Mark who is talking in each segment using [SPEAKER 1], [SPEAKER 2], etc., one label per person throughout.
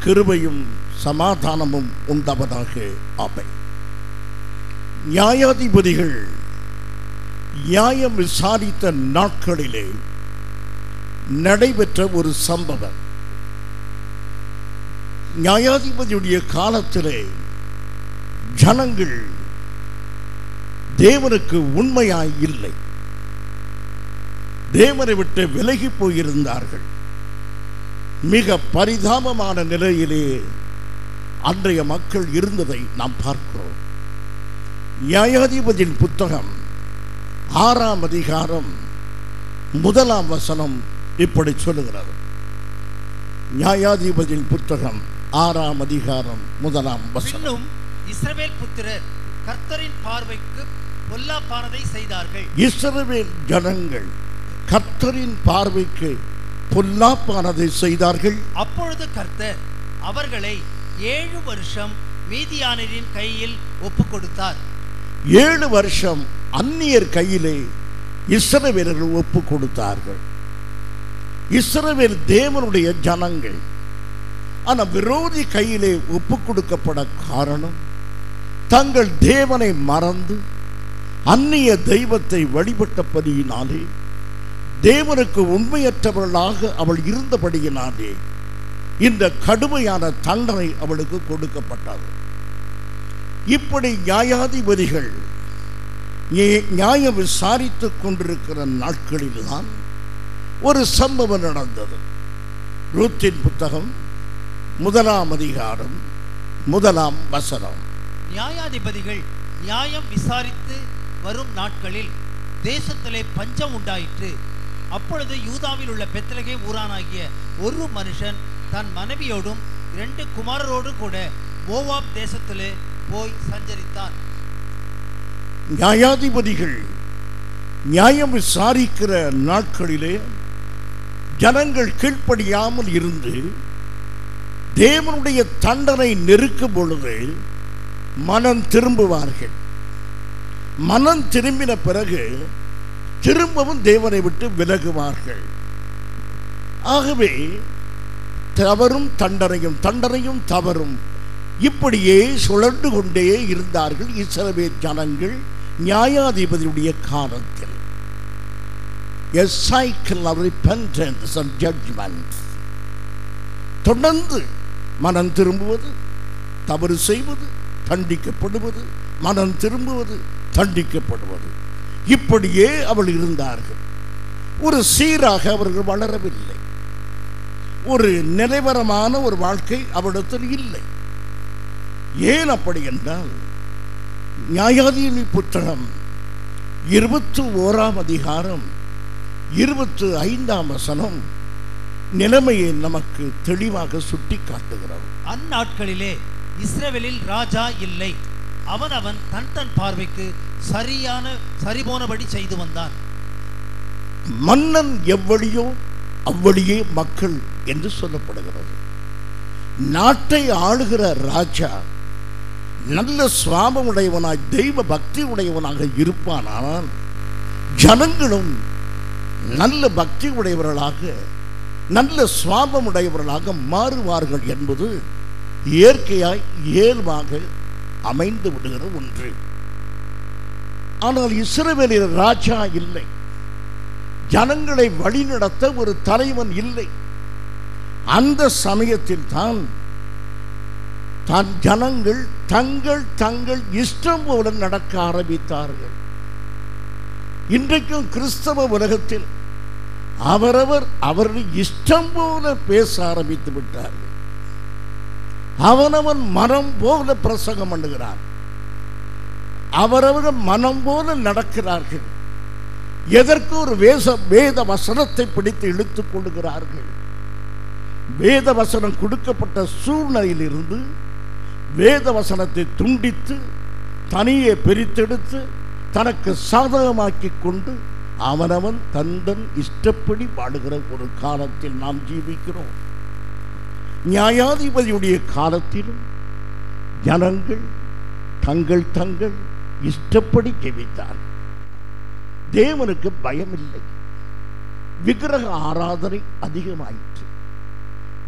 [SPEAKER 1] கிருபையும் சமாதானமும் உண்டவதாக அமை நியாயாதிபதிகள் நியாயம் விசாரித்த நாட்களிலே நடைபெற்ற ஒரு சம்பவம் நியாயாதிபதியுடைய காலத்திலே ஜனங்கள் தேவனுக்கு உண்மையாய் இல்லை தேவனை விட்டு விலகி போயிருந்தார்கள் மிக பரிதாபமான நிலையிலே அன்றைய மக்கள் இருந்ததை நாம் பார்க்கிறோம் நியாயாதிபதியின் புத்தகம் ஆறாம் அதிகாரம் முதலாம் வசனம் இப்படி சொல்லுகிறது நியாயாதிபதியின் புத்தகம் ஆறாம் அதிகாரம் முதலாம் வசனம்
[SPEAKER 2] பின்னும் இஸ்ரவேல் புத்திரர் கர்த்தரின் பார்வைக்கு பொல்லாப்பானதை செய்தார்கள்
[SPEAKER 1] இஸ்ரவேல் ஜனங்கள் கர்த்தரின் பார்வைக்கு பொல்லாப்பானதை செய்தார்கள்
[SPEAKER 2] அப்பொழுது கர்த்தர் அவர்களை ஏழு வருஷம் மீதியானரின் கையில் ஒப்பு கொடுத்தார்
[SPEAKER 1] ஏழு வருஷம் அந்நியர் கையிலே இஸ்ரவேலர்கள் ஒப்பு கொடுத்தார்கள் இஸ்ரவேல் தேவனுடைய ஜனங்கள் ஆனா விரோதி கையிலே ஒப்பு கொடுக்கப்பட காரணம் தங்கள் தேவனை மறந்து அந்நிய தெய்வத்தை வழிபட்டபடியினாலே தேவனுக்கு உண்மையற்றவர்களாக அவள் இருந்தபடியினாலே இந்த கடுமையான தண்டனை அவளுக்கு கொடுக்கப்பட்டது இப்படி நியாயாதிபதிகள் நிய- நியாயம் விசாரித்துக் கொண்டிருக்கிற நாட்களில்தான் ஒரு சம்பவம் நடந்தது ரூத்தின் புத்தகம் முதலாம் அதிகாரம் முதலாம் வசனம்
[SPEAKER 2] நியாயாதிபதிகள் நியாயம் விசாரித்து வரும் நாட்களில் தேசத்திலே பஞ்சம் உண்டாயிற்று அப்பொழுது யூதாவில் உள்ள பெத்லகே ஊரானாகிய ஒரு மனுஷன் தன் மனைவியோடும் இரண்டு குமாரரோடு கூட மோவாப் தேசத்திலே போய் சஞ்சரித்தான்
[SPEAKER 1] நியாயாதிபதிகள் நியாயம் விசாரிக்கிற நாட்களிலே ஜனங்கள் கீழ்ப்படியாமல் இருந்து தேவனுடைய தண்டனை நெருக்கும் பொழுது மனம் திரும்புவார்கள் மனம் திரும்பின பிறகு திரும்பவும் தேவனை விட்டு விலகுவார்கள் ஆகவே தவறும் தண்டனையும் தண்டனையும் தவறும் இப்படியே சுழன்று கொண்டே இருந்தார்கள் இஸ்ரவேல் ஜனங்கள் நியாயாதிபதியுடைய காலத்தில் A cycle of repentance and judgment. தொடர்ந்து மனம் திரும்புவது தவறு செய்வது தண்டிக்கப்படுவது மனம் திரும்புவது தண்டிக்கப்படுவது இப்படியே அவள் இருந்தார்கள் ஒரு சீராக அவர்கள் வளரவில்லை ஒரு நிலைவரமான ஒரு வாழ்க்கை அவரிடத்தில் இல்லை ஏன் அப்படி என்றால் நியாயாதீனி புத்தகம் இருபத்தி ஓராம் அதிகாரம் இருபத்து ஐந்தாம் வசனம் நிலைமையை நமக்கு தெளிவாக சுட்டி காட்டுகிறது
[SPEAKER 2] அந்நாட்களிலே இஸ்ரவேலில் ராஜா இல்லை அவனவன் தன் தன் பார்வைக்கு சரியான சரிபோனபடி செய்து வந்தான்
[SPEAKER 1] மன்னன் எவ்வழியோ அவ்வழியே மக்கள் என்று சொல்லப்படுகிறது நாட்டை ஆளுகிற ராஜா நல்ல சுவாபம் உடையவனாய் தெய்வ பக்தி உடையவனாக இருப்பானால் ஜனங்களும் நல்ல பக்தி உடையவர்களாக நல்ல சுவாபம் உடையவர்களாக மாறுவார்கள் என்பது இயற்கையாய் இயல்பாக அமைந்து விடுகிற ஒன்று ஆனால் இஸ்ரவேலில் ராஜா இல்லை ஜனங்களை வழிநடத்த ஒரு தலைவன் இல்லை அந்த சமயத்தில் தான் தான் ஜனங்கள் தங்கள் தங்கள் இஷ்டம் போல நடக்க ஆரம்பித்தார்கள் இன்றைக்கும் கிறிஸ்தவ உலகத்தில் அவரவர் அவர்கள் இஷ்டம் போல பேச ஆரம்பித்து விட்டார்கள் அவனவன் மனம் போல பிரசங்கம் பண்ணுகிறான் அவரவர்கள் மனம் போல நடக்கிறார்கள் எதற்கு ஒரு வேச வேத வசனத்தை பிடித்து இழுத்துக் கொள்ளுகிறார்கள் வேத வசனம் கொடுக்கப்பட்ட சூழ்நிலையிலிருந்து வேத வசனத்தை துண்டித்து தனியே பிரித்தெடுத்து தனக்கு சாதகமாக்கி கொண்டு அவனவன் தந்தன் இஷ்டப்படி வாடுகிற ஒரு காலத்தில் நாம் ஜீவிக்கிறோம் நியாயாதிபதியுடைய காலத்திலும் ஜனங்கள் தங்கள் தங்கள் இஷ்டப்படி ஜெபித்தார் தேவனுக்கு பயமில்லை விக்கிரக ஆராதனை அதிகமாயிற்று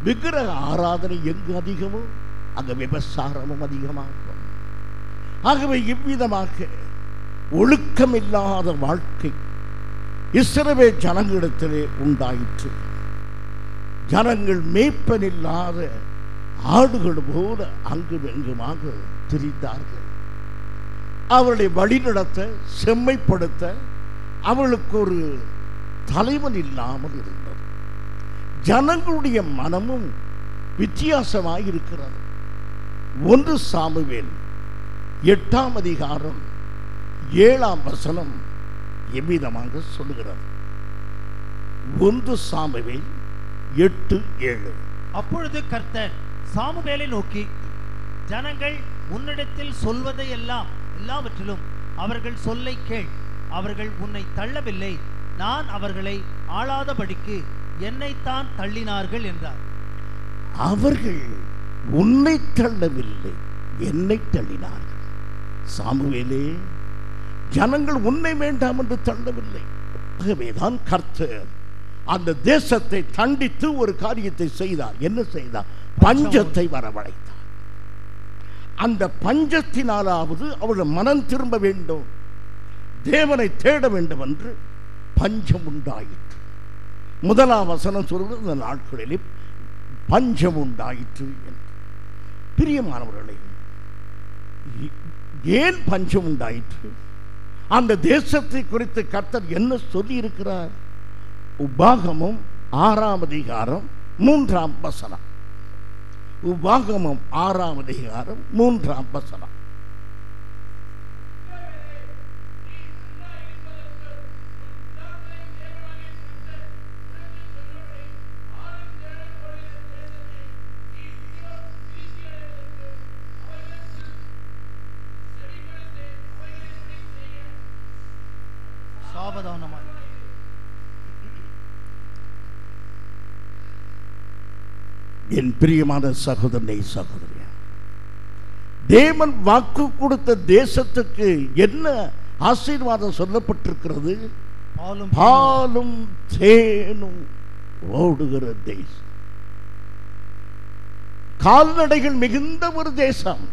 [SPEAKER 1] விக்கிரக ஆராதனை எங்கு அதிகமோ அங்கு விபசாரமும் அதிகமாகும் ஆகவே இவ்விதமாக ஒழுக்கமில்லாத வாழ்க்கை இஸ்ரவே ஜனங்களிடத்திலே உண்டாயிற்று ஜனங்கள் மேய்ப்பனில்லாத ஆடுகள் போல அங்கும் எங்குமாக திரிந்தார்கள் அவர்களை வழிநடத்த செம்மைப்படுத்த அவளுக்கு ஒரு தலைவன் இல்லாமல் இருந்தது ஜனங்களுடைய மனமும் வித்தியாசமாய் இருக்கிறது ஒன்று சாமுவேல் எட்டாம் அதிகாரம் ஏழாம் வசனம் எவ்விதமாக சொல்லுகிறது ஒன்று சாமுவேல் எட்டு ஏழு
[SPEAKER 2] அப்பொழுது கர்த்தர் சாமுவேலை நோக்கி ஜனங்கள் உன்னிடத்தில் சொல்வதை எல்லாம் எல்லாவற்றிலும் அவர்கள் சொல்லை கேள் அவர்கள் உன்னை தள்ளவில்லை நான் அவர்களை ஆளாதபடிக்கு என்னைத்தான் தள்ளினார்கள் என்றார்
[SPEAKER 1] அவர்கள் உன்னை தள்ளவில்லை என்னை தள்ளினார்கள் சாமுவேலே ஜனங்கள் உன்னை வேண்டாம் என்று தள்ளவில்லை ஆகவேதான் கர்த்தர் அந்த தேசத்தை தண்டித்து ஒரு காரியத்தை செய்தார் என்ன செய்தார் பஞ்சத்தை வரவழைத்தார் அந்த பஞ்சத்தினாலாவது அவர்கள் மனம் திரும்ப வேண்டும் தேவனை தேட வேண்டும் என்று பஞ்சம் உண்டாயிற்று முதலாம் வசனம் சொல்வது இந்த நாட்களிலே பஞ்சம் உண்டாயிற்று என்று பிரியமானவர்களே ஏ- ஏன் பஞ்சம் உண்டாயிற்று அந்த தேசத்தை குறித்து கர்த்தர் என்ன சொல்லி இருக்கிறார் உபாகமும் ஆறாம் அதிகாரம் மூன்றாம் வசனம் உபாகமம் ஆறாம் அதிகாரம் மூன்றாம் வசனம்
[SPEAKER 2] சாவதானமாய்
[SPEAKER 1] என் பிரியமான சகோதரனை சகோதரியா தேவன் வாக்கு கொடுத்த தேசத்துக்கு என்ன ஆசீர்வாதம் சொல்லப்பட்டிருக்கிறது
[SPEAKER 2] பாலும்
[SPEAKER 1] பாலும் தேனும் ஓடுகிற தேசம் கால்நடைகள் மிகுந்த ஒரு தேசம்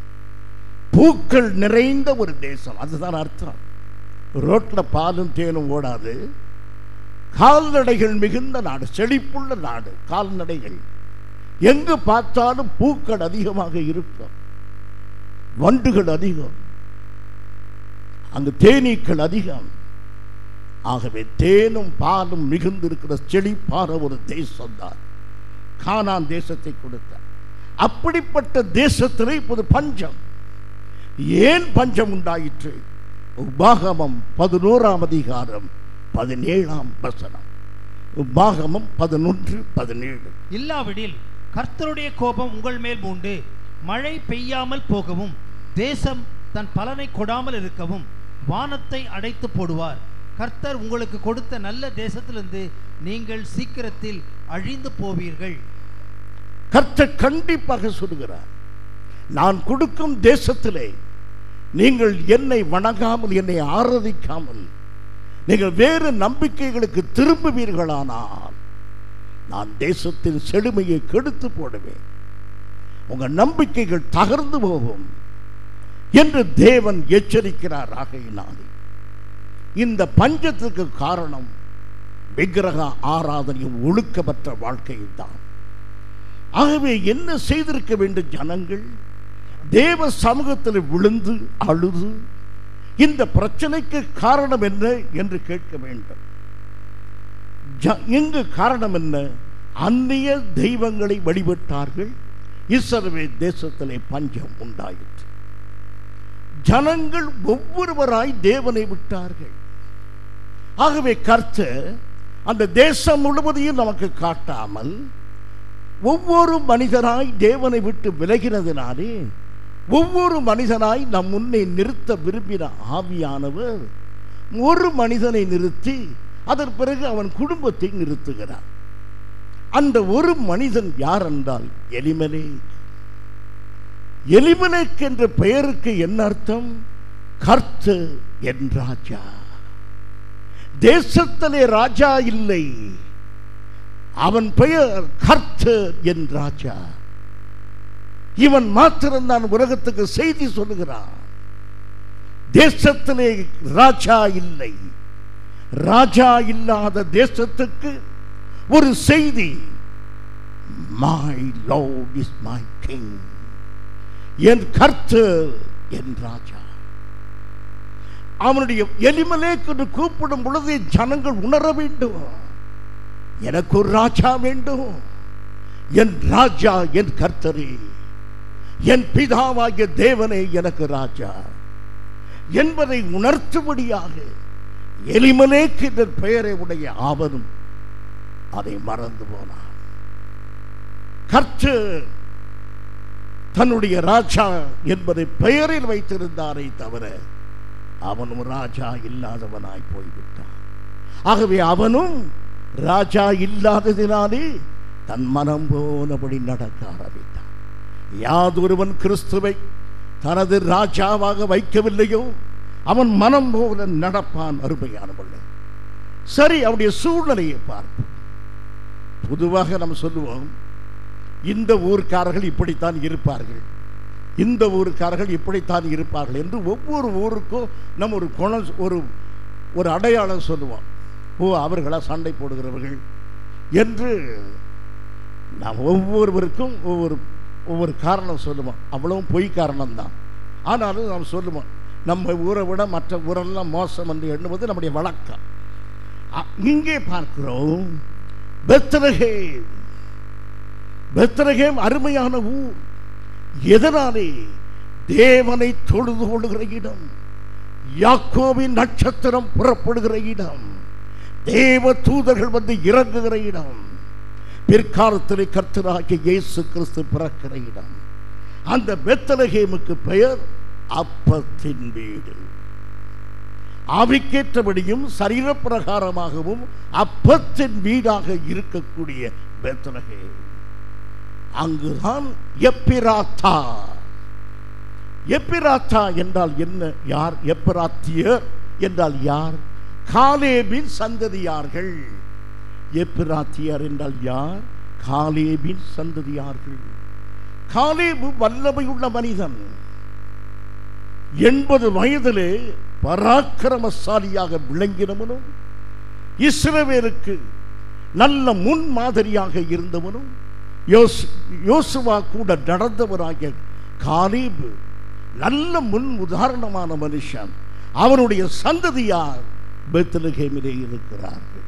[SPEAKER 1] பூக்கள் நிறைந்த ஒரு தேசம் அதுதான் அர்த்தம் ரோட்ல பாலும் தேனும் ஓடாது கால்நடைகள் மிகுந்த நாடு செழிப்புள்ள நாடு கால்நடைகள் எங்கு பார்த்தாலும் பூக்கள் அதிகமாக இருக்கும் வண்டுகள் அதிகம் அங்கு தேனீக்கள் அதிகம் ஆகவே தேனும் பாலும் மிகுந்திருக்கிற செழிப்பான ஒரு தேசம்தான் கானான் தேசத்தை கொடுத்தார் அப்படிப்பட்ட தேசத்திலே இப்போது பஞ்சம் ஏன் பஞ்சம் உண்டாயிற்று உபாகமம் பதினோராம் அதிகாரம் பதினேழாம் வசனம் உபாகமம் பதினொன்று பதினேழு
[SPEAKER 2] இல்லாவிடில் கர்த்தருடைய கோபம் உங்கள் மேல் உண்டு மழை பெய்யாமல் போகவும் தேசம் தன் பலனை கொடாமல் இருக்கவும் வானத்தை அடைத்து போடுவார் கர்த்தர் உங்களுக்கு கொடுத்த நல்ல தேசத்திலிருந்து நீங்கள் சீக்கிரத்தில் அழிந்து போவீர்கள்
[SPEAKER 1] கர்த்தர் கண்டிப்பாக சொல்கிறார் நான் கொடுக்கும் தேசத்திலே நீங்கள் என்னை வணங்காமல் என்னை ஆராதிக்காமல் நீங்கள் வேறு நம்பிக்கைகளுக்கு திரும்புவீர்களானால் நான் தேசத்தின் செழுமையை கெடுத்து போடுவேன் உங்க நம்பிக்கைகள் தகர்ந்து போகும் என்று தேவன் எச்சரிக்கிறார் ஆகையினாலே இந்த பஞ்சத்துக்கு காரணம் விக்கிரக ஆராதனையும் ஒழுக்கமற்ற வாழ்க்கையும் தான் ஆகவே என்ன செய்திருக்க வேண்டும் ஜனங்கள் தேவ சமூகத்தில் விழுந்து அழுது இந்த பிரச்சனைக்கு காரணம் என்ன என்று கேட்க வேண்டும் ஜ- இங்கு காரணம் என்ன அந்நிய தெய்வங்களை வழிபட்டார்கள் இஸ்ரவே தேசத்திலே பஞ்சம் உண்டாயிற்று ஜனங்கள் ஒவ்வொருவராய் தேவனை விட்டார்கள் ஆகவே கர்த்தர் அந்த தேசம் முழுவதையும் நமக்கு காட்டாமல் ஒவ்வொரு மனிதனாய் தேவனை விட்டு விலகினதினாலே ஒவ்வொரு மனிதனாய் நம் முன்னே நிறுத்த விரும்பின ஆவியானவர் ஒரு மனிதனை நிறுத்தி அதன் பிறகு அவன் குடும்பத்தை நிறுத்துகிறார் அந்த ஒரு மனிதன் யார் என்றால் எலிமலே எலிமலேக் என்ற பெயருக்கு என்ன அர்த்தம் கர்த்தர் என் ராஜா தேசத்திலே ராஜா இல்லை அவன் பெயர் கர்த்தர் என் ராஜா இவன் மாத்திரம்தான் உலகத்துக்கு செய்தி சொல்லுகிறான் தேசத்திலே ராஜா இல்லை ராஜா இல்லாத தேசத்துக்கு ஒரு செய்தி my lord is my king என் கர்த்தர் என் ராஜா அவனுடைய எலிமலேக்கு என்று கூப்பிடும் பொழுது ஜனங்கள் உணர வேண்டும் எனக்கு ஒரு ராஜா வேண்டும் என் ராஜா என் கர்த்தரே என் பிதாவாகிய தேவனே எனக்கு ராஜா என்பதை உணர்த்தும்படியாக எலிமலேக்கு என்ற பெயரை உடைய ஆவனும் அதை மறந்து போனான் கர்த்தர் தன்னுடைய ராஜா என்பதை பெயரில் வைத்திருந்தாரே தவிர அவனும் ராஜா இல்லாதவனாய் போய்விட்டான் ஆகவே அவனும் ராஜா இல்லாததினாலே தன் மனம் போனபடி நடக்க ஆரம்பித்தான் யாதொருவன் கிறிஸ்துவை தனது ராஜாவாக வைக்கவில்லையோ அவன் மனம் போல நடப்பான் அருமையானவர்கள் சரி அவனுடைய சூழ்நிலையை பார்ப்போம் பொதுவாக நம்ம சொல்லுவோம் இந்த ஊர்க்காரர்கள் இப்படித்தான் இருப்பார்கள் இந்த ஊருக்காரர்கள் இப்படித்தான் இருப்பார்கள் என்று ஒவ்வொரு ஊருக்கும் நம்ம ஒரு குணம் ஒரு ஒரு அடையாளம் சொல்லுவோம் ஓ அவர்களா சண்டை போடுகிறவர்கள் என்று நாம் ஒவ்வொருவருக்கும் ஒவ்வொரு ஒவ்வொரு காரணம் சொல்லுவோம் அவ்வளவும் பொய் காரணம்தான் ஆனாலும் நாம் சொல்லுவோம் நம்ம ஊரை விட மற்ற ஊரெல்லாம் மோசம் என்று எண்ணுவது நம்முடைய வழக்கம் அ- இங்கே பார்க்கிறோம் பெத்லகேம் பெத்லகேம் அருமையான ஊர் எதனாலே தேவனை தொழுது கொள்ளுகிற இடம் யாக்கோவின் நட்சத்திரம் புறப்படுகிற இடம் தேவ தூதர்கள் வந்து இறங்குகிற இடம் பிற்காலத்திலே கர்த்தராகிய இயேசு கிறிஸ்து பிறக்கிற இடம் அந்த பெத்தலகேமுக்கு பெயர் அப்பத்தின் வீடு ஆவிக்கேற்றபடியும் சரீரப்பிரகாரமாகவும் அப்பத்தின் வீடாக இருக்கக்கூடிய பெத்தலகேம் அங்குதான் எப்பிராத்தா எப்பிராத்தா என்றால் என்ன யார் எப்பிராத்தியர் என்றால் யார் காலேபின் சந்ததியார்கள் எப்பிராத்தியர் என்றால் யார் காலேபின் சந்ததியார்கள் காலேபு வல்லமையுள்ள மனிதன் எண்பது வயதிலே பராக்கிரமசாலியாக விளங்கினவனும் இஸ்ரவேலுக்கு நல்ல முன்மாதிரியாக இருந்தவனும் யோஸ் யோசுவா கூட நடந்தவராகிய காலீபு நல்ல முன் உதாரணமான மனுஷன் அவருடைய சந்ததியார் பெத்லகேமிலே இருக்கிறார்கள்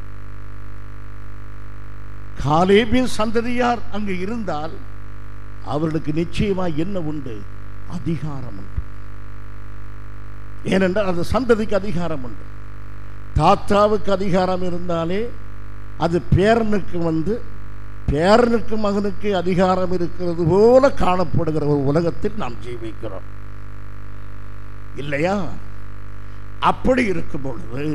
[SPEAKER 1] காலேபின் சந்ததியார் அங்கு இருந்தால் அவர்களுக்கு நிச்சயமா என்ன உண்டு அதிகாரம் உண்டு ஏனென்றால் அந்த சந்ததிக்கு அதிகாரம் உண்டு தாத்தாவுக்கு அதிகாரம் இருந்தாலே அது பேரனுக்கு வந்து பேரனுக்கு மகனுக்கு அதிகாரம் இருக்கிறது போல காணப்படுகிற ஒரு உலகத்தில் நாம் ஜீவிக்கிறோம் இல்லையா அப்படி இருக்கும் பொழுது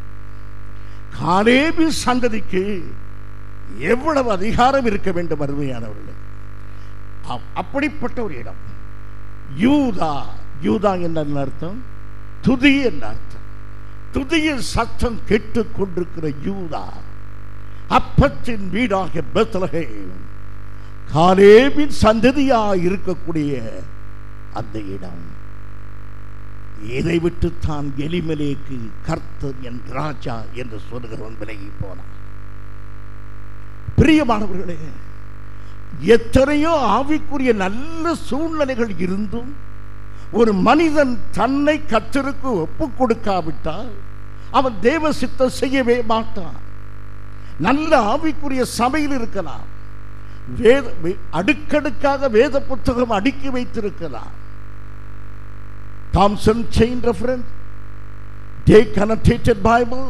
[SPEAKER 1] காலேபி சந்ததிக்கு எவ்வளவு அதிகாரம் இருக்க வேண்டும் அருமையானவர்களே அப்- அப்படிப்பட்ட ஒரு இடம் யூதா யூதா என்ன அர்த்தம் துதி என்ன அர்த்தம் துதியின் சத்தம் கேட்டுக் கொண்டிருக்கிற யூதா அப்பத்தின் வீடாக பெத்லகேம் காலேபின் சந்ததியாக இருக்கக்கூடிய அந்த இடம் இதை விட்டு தான் எலிமலேக்கு கர்த்தர் என் ராஜா என்று சொல்லுகிறவன் விலகி போனான் பிரியமானவர்களே எத்தனையோ ஆவிக்குரிய நல்ல சூழ்நிலைகள் இருந்தும் ஒரு மனிதன் தன்னை கத்தருக்கு ஒப்புக் கொடுக்காவிட்டால் அவன் தேவ சித்தம் செய்யவே மாட்டான் நல்ல ஆவிக்குரிய சபையில் இருக்கலாம் வேத வே- அடுக்கடுக்காக வேத புத்தகம் அடுக்கி வைத்திருக்கலாம் Thompson chain reference the connected Bible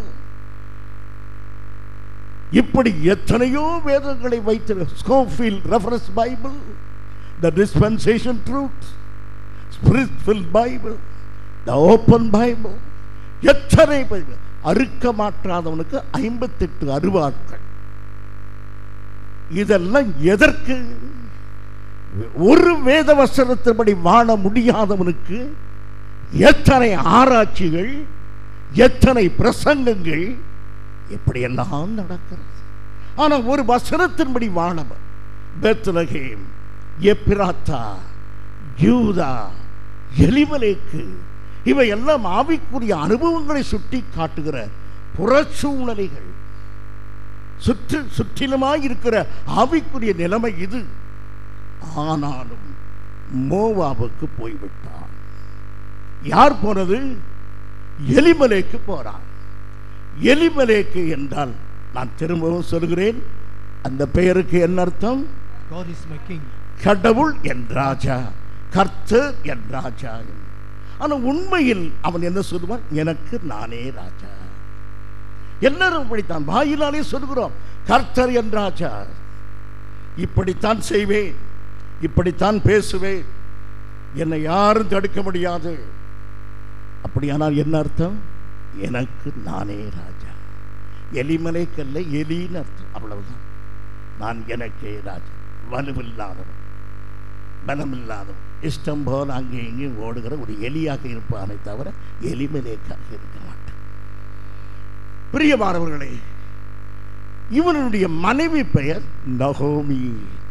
[SPEAKER 1] இப்படி எத்தனையோ வேதங்களை வைத்திரு Scofield reference Bible the dispensation truth spirit fill Bible the open Bible எத்தனை பைபிள் அறுக்க மாற்றாதவனுக்கு ஐம்பத்தெட்டு அருவாட்கள் இதெல்லாம் எதற்கு ஒரு வேத வசனத்தின்படி வாழ முடியாதவனுக்கு எத்தனை ஆராய்ச்சிகள் எத்தனை பிரசங்கங்கள் எப்படியெல்லாம் நடக்கிறது ஆனால் ஒரு வசனத்தின்படி வாழவர் பெத்லகேம் எப்பிராத்தா யூதா எலிமலேக்கு இவை எல்லாம் ஆவிக்குரிய அனுபவங்களை சுட்டி காட்டுகிற புறச்சூழ்நிலைகள் சுற்று சுற்றிலுமாய் இருக்கிற ஆவிக்குரிய நிலைமை இது ஆனாலும் மோவாவுக்கு போய்விட்டான் யார் போனது எலிமலேக்கு போறான் எலிமலேக்கு என்றால் நான் திரும்பவும் சொல்கிறேன் அந்த பெயருக்கு என்ன அர்த்தம்
[SPEAKER 2] God is my king.
[SPEAKER 1] கடவுள் என் ராஜா கர்த்தர் என் ராஜா என்று. ஆனா உண்மையில் அவன் என்ன சொல்லுவான் எனக்கு நானே ராஜா எல்லாரும் இப்படித்தான் வாயிலாலே சொல்கிறோம் கர்த்தர் என் ராஜா இப்படித்தான் செய்வேன் இப்படித்தான் பேசுவேன் என்னை யாரும் தடுக்க முடியாது அப்படியானால் என்ன அர்த்தம் எனக்கு நானே ராஜா எலிமலைக்கல்ல எலின்னு அர்த்தம் அவ்வளவுதான் நான் எனக்கே ராஜா வலுவில்லாதவன் பலமில்லாதவன் இஷ்டம் போல் அங்கே இங்கேயும் ஓடுகிற ஒரு எலியாக இருப்பானே தவிர எலிமலேக்காக இருக்க மாட்டான் பிரியமானவர்களே இவனுடைய மனைவி பெயர் நகோமி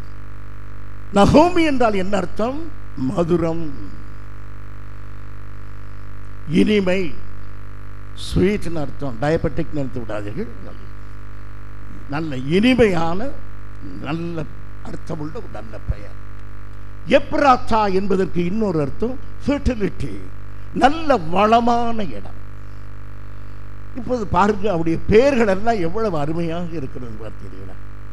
[SPEAKER 1] நகோமி என்றால் என்ன அர்த்தம் மதுரம் இனிமை ஸ்வீட்னு அர்த்தம் டயபெட்டிக் நிறுத்தி விடாதீர்கள் நல்ல இனிமையான நல்ல அர்த்தமுள்ள ஒரு நல்ல பெயர் எப்ராத்தா என்பதற்கு இன்னொரு அர்த்தம் ஃபெர்டிலிட்டி நல்ல வளமான இடம் இப்போது பாருங்க அவருடைய பெயர்கள் எல்லாம் எவ்வளவு அருமையாக இருக்கிறது பார்த்தீங்களா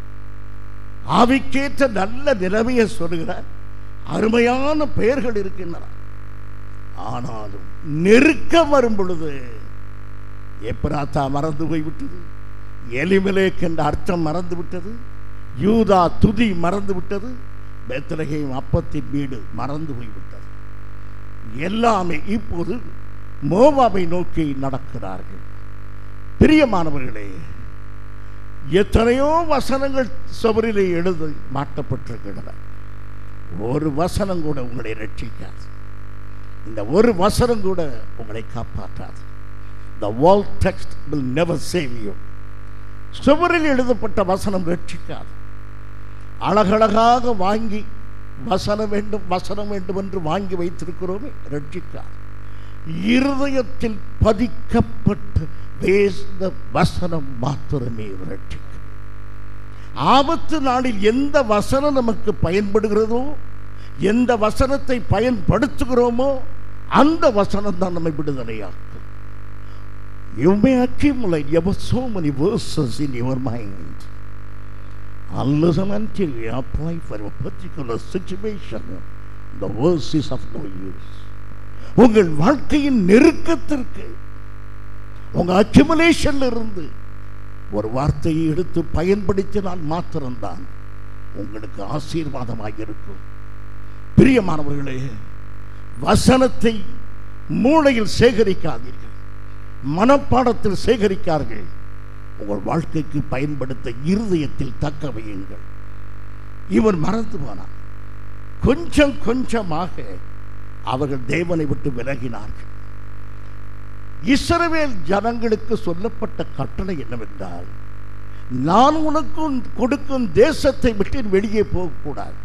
[SPEAKER 1] ஆவிக்கேற்ற நல்ல நிலைமையை சொல்லுகிறார் அருமையான பெயர்கள் இருக்கின்றன ஆனாலும் நெருக்கம் வரும் பொழுது எப்ராத்தா மறந்து போய்விட்டது எலிமலேக் என்ற அர்த்தம் மறந்து விட்டது யூதா துதி மறந்து விட்டது பெத்லகேம் அப்பத்தின் வீடு மறந்து போய்விட்டது எல்லாமே இப்போது மோவாவை நோக்கி நடக்கிறார்கள் பிரியமானவர்களே எத்தனையோ வசனங்கள் சுவரிலே எழுத மாட்டப்பட்டிருக்கின்றன ஒரு வசனம் கூட உங்களை ரட்சிக்காது இந்த ஒரு வசனம் கூட உங்களை காப்பாற்றாது the wall text will never save you சுவரில் எழுதப்பட்ட வசனம் ரட்சிக்காது அழகழகாக வாங்கி வசனம் வேண்டும் வசனம் வேண்டும் என்று வாங்கி வைத்திருக்கிறோமே ரட்சிக்காது இருதயத்தில் பதிக்கப்பட்டு வேந்த வசனம் மாத்திரமே ரட்சிக்கும் ஆபத்து நாளில் எந்த வசனம் நமக்கு பயன்படுகிறதோ எந்த வசனத்தை பயன்படுத்துகிறோமோ அந்த வசனம் தான் நம்மை விடுதலையாக்கும் You may accumulate ever so many verses in your mind. Unless and until you apply for a particular situation, the verse is of no use. உங்கள் வாழ்க்கையின் நெருக்கத்திற்கு உங்க அக்யூமுலேஷன்ல இருந்து ஒரு வார்த்தையை எடுத்து பயன்படுத்தினால் மாத்திரம்தான் உங்களுக்கு ஆசீர்வாதமாக இருக்கும் பிரியமானவர்களே வசனத்தை மூளையில் சேகரிக்காதீர்கள் மனப்பாடத்தில் சேகரிக்கார்கள் உங்கள் வாழ்க்கைக்கு பயன்படுத்த இருதயத்தில் தக்க வையுங்கள் இவன் மறந்து போனான் கொஞ்சம் கொஞ்சமாக அவர்கள் தேவனை விட்டு விலகினார்கள் இஸ்ரவேல் ஜனங்களுக்கு சொல்லப்பட்ட கட்டளை என்னவென்றால் நான் உனக்கு கொடுக்கும் தேசத்தை விட்டு வெளியே போகக்கூடாது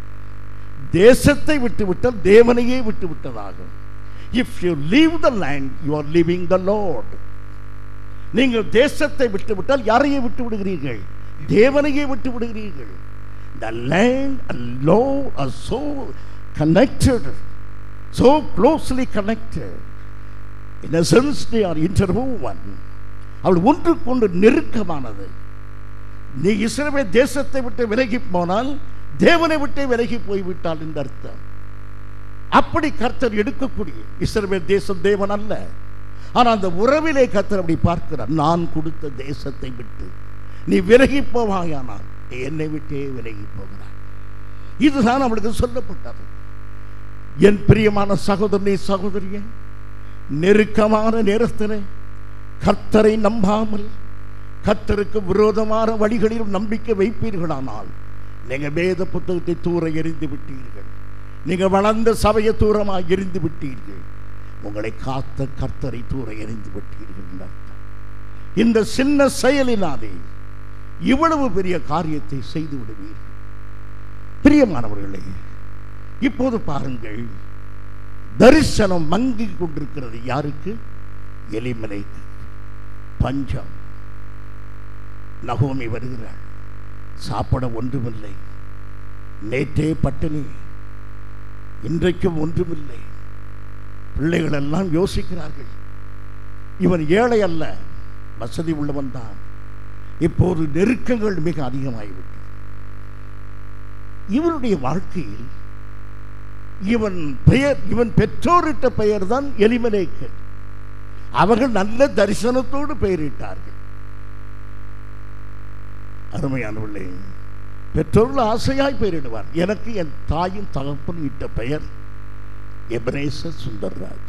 [SPEAKER 1] தேசத்தை விட்டு விட்டால் தேவனையே விட்டு விட்டதாகும் if you leave the land you are living the Lord நீங்கள் தேசத்தை விட்டு விட்டால் யாரையே விட்டு விடுகிறீர்கள் தேவனையே விட்டு விடுகிறீர்கள் the land and Lord are so connected so closely connected in a sense they are interwoven அவள் ஒன்றுக்கொண்டு நெருக்கமானது நீ இஸ்ரவேல் தேசத்தை விட்டு விலகி போனால் தேவனை விட்டே விலகி போய்விட்டால் என்று அர்த்தம் அப்படி கர்த்தர் எடுக்கக்கூடிய இஸ்ரவேல் தேசம் தேவன் அல்ல ஆனால் அந்த உறவிலே கர்த்தர் அப்படி பார்க்கிறார் நான் கொடுத்த தேசத்தை விட்டு நீ விலகி போவாயானால் நீ என்னை விட்டே விலகி போகிறாய் இதுதான் அவளுக்கு சொல்லப்பட்டது என் பிரியமான சகோதரனே சகோதரியே நெருக்கமான நேரத்தில் கர்த்தரை நம்பாமல் கர்த்தருக்கு விரோதமான வழிகளிலும் நம்பிக்கை வைப்பீர்களானால் நீங்க வேத புத்தகத்தை தூர எறிந்து விட்டீர்கள் நீங்க வளர்ந்த சபையை தூரமாக எரிந்து விட்டீர்கள் உங்களை காத்த கர்த்தரை தூர எறிந்து விட்டீர்கள் என்று அர்த்தம். இந்த சின்ன செயலினாலே இவ்வளவு பெரிய காரியத்தை செய்து விடுவீர்கள் பிரியமானவர்களே இப்போது பாருங்கள் தரிசனம் மங்கிக் கொண்டிருக்கிறது யாருக்கு எலிமலை பஞ்சம் நகோமி வருகிறாள் சாப்பிட ஒன்றுமில்லை நேற்றே பட்டினி இன்றைக்கும் ஒன்றுமில்லை பிள்ளைகள் எல்லாம் யோசிக்கிறார்கள் இவன் ஏழை அல்ல வசதி உள்ளவன் தான் இப்போது நெருக்கங்கள் மிக அதிகமாகிவிட்டது இவனுடைய வாழ்க்கையில் இவன் பெயர் இவன் பெற்றோரிட்ட பெயர் தான் எலிமலேக்கு அவர்கள் நல்ல தரிசனத்தோடு பெயரிட்டார்கள் அருமையானவர்களே பெற்றோர்கள் ஆசையாய் பெயரிடுவார் எனக்கு என் தாயின் தகப்பன் இட்ட பெயர் எபனேசர் சுந்தர்ராஜ்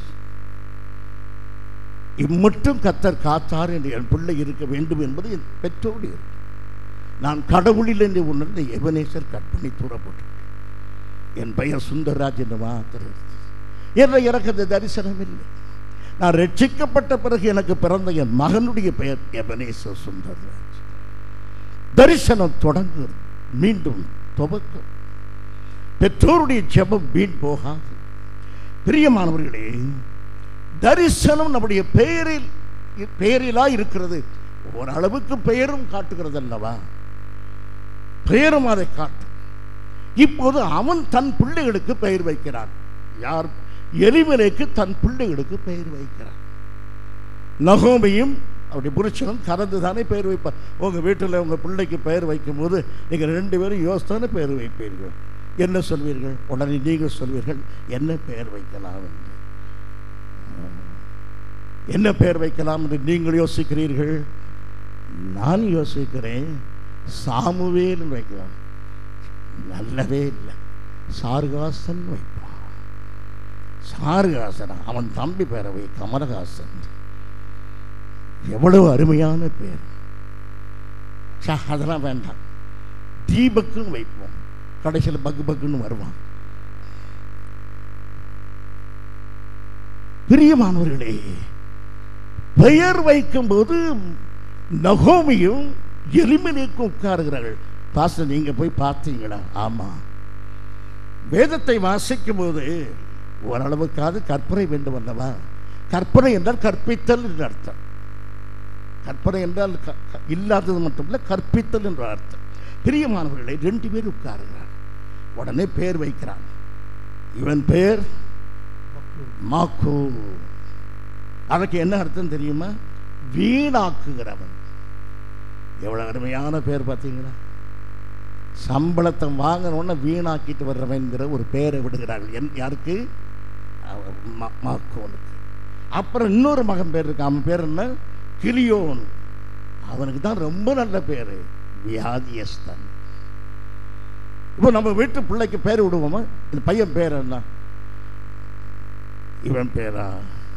[SPEAKER 1] இம்மட்டும் கத்தர் காத்தார் என்று என் பிள்ளை இருக்க வேண்டும் என்பது என் பெற்றோடு இருக்கு நான் கடவுளில் என்று உணர்ந்த எபனேசர் கற்பனை தூரப்பட்டு என் பெயர் சுந்தர்ராஜ் என்று மாத்திரம் என்ற எனக்கு அந்த தரிசனம் இல்லை நான் ரட்சிக்கப்பட்ட பிறகு எனக்கு பிறந்த என் மகனுடைய பெயர் எபனேசர் சுந்தர்ராஜ் தரிசனம் தொடங்குகிறது மீண்டும் துவக்கம் பெற்றோருடைய ஜெபம் வீண் போகாது பிரியமானவர்களே தரிசனம் நம்முடைய பெயரில் பெயரிலா இருக்கிறது ஓரளவுக்கு பெயரும் காட்டுகிறது அல்லவா பெயரும் அதை காட்டும் இப்போது அவன் தன் பிள்ளைகளுக்கு பெயர் வைக்கிறான் யார் எலிமலைக்கு தன் பிள்ளைகளுக்கு பெயர் வைக்கிறான் நகோமையும் அப்படி புருஷனும் கலந்து தானே பெயர் வைப்பார் உங்கள் வீட்டில் உங்கள் பிள்ளைக்கு பெயர் வைக்கும்போது நீங்கள் ரெண்டு பேரும் யோசித்தானே பெயர் வைப்பீர்கள் என்ன சொல்வீர்கள் உடனே நீங்கள் சொல்வீர்கள் என்ன பெயர் வைக்கலாம் என்று என்ன பெயர் வைக்கலாம் என்று நீங்கள் யோசிக்கிறீர்கள் நான் யோசிக்கிறேன் சாமுவேல் வைக்கலாம் நல்லவே இல்லை சாருகாசன் வைப்பான் சாருகாசன் அவன் தம்பி பேரை வை கமலஹாசன் எவ்வளவு அருமையான பேர் ச்சே, அதெல்லாம் வேண்டாம் தீபக்குன்னு வைப்போம் கடைசியில் பக்கு பக்குன்னு வருவான் பிரியமானவர்களே பெயர் வைக்கும்போது நகோமியும் எலிமலைக்கும் உட்காருகிறார்கள் பாஸ்டர் நீங்க போய் பார்த்தீங்களா ஆமா வேதத்தை வாசிக்கும் போது ஓரளவுக்காவது கற்பனை வேண்டும் அல்லவா கற்பனை என்றால் கற்பித்தல் என்று அர்த்தம் கற்பனை என்றால் க- க- இல்லாதது மட்டுமல்ல கற்பித்தல் என்ற அர்த்தம் பிரியமானவர்களை ரெண்டு பேர் உட்காருகிறார் உடனே பேர் வைக்கிறான் இவன் பேர் மாக்கு அதுக்கு என்ன அர்த்தம் தெரியுமா வீணாக்குகிறவன் எவ்வளவு அருமையான பேர் பார்த்தீங்களா சம்பளத்தை வாங்கினோடனே வீணாக்கிட்டு வர்றவன்கிற ஒரு பேரை விடுகிறார்கள் என் யாருக்கு அவன் மா- மாக்கோனுக்கு அப்புறம் இன்னொரு மகன் பேர் இருக்கு அவன் பேர் என்ன கிளியோன் அவனுக்கு தான் ரொம்ப நல்ல பேர் வியாதியஸ்தன் இப்போ நம்ம வீட்டு பிள்ளைக்கு பேர் விடுவோமா இந்த பையன் பேர் என்ன இவன் பேரா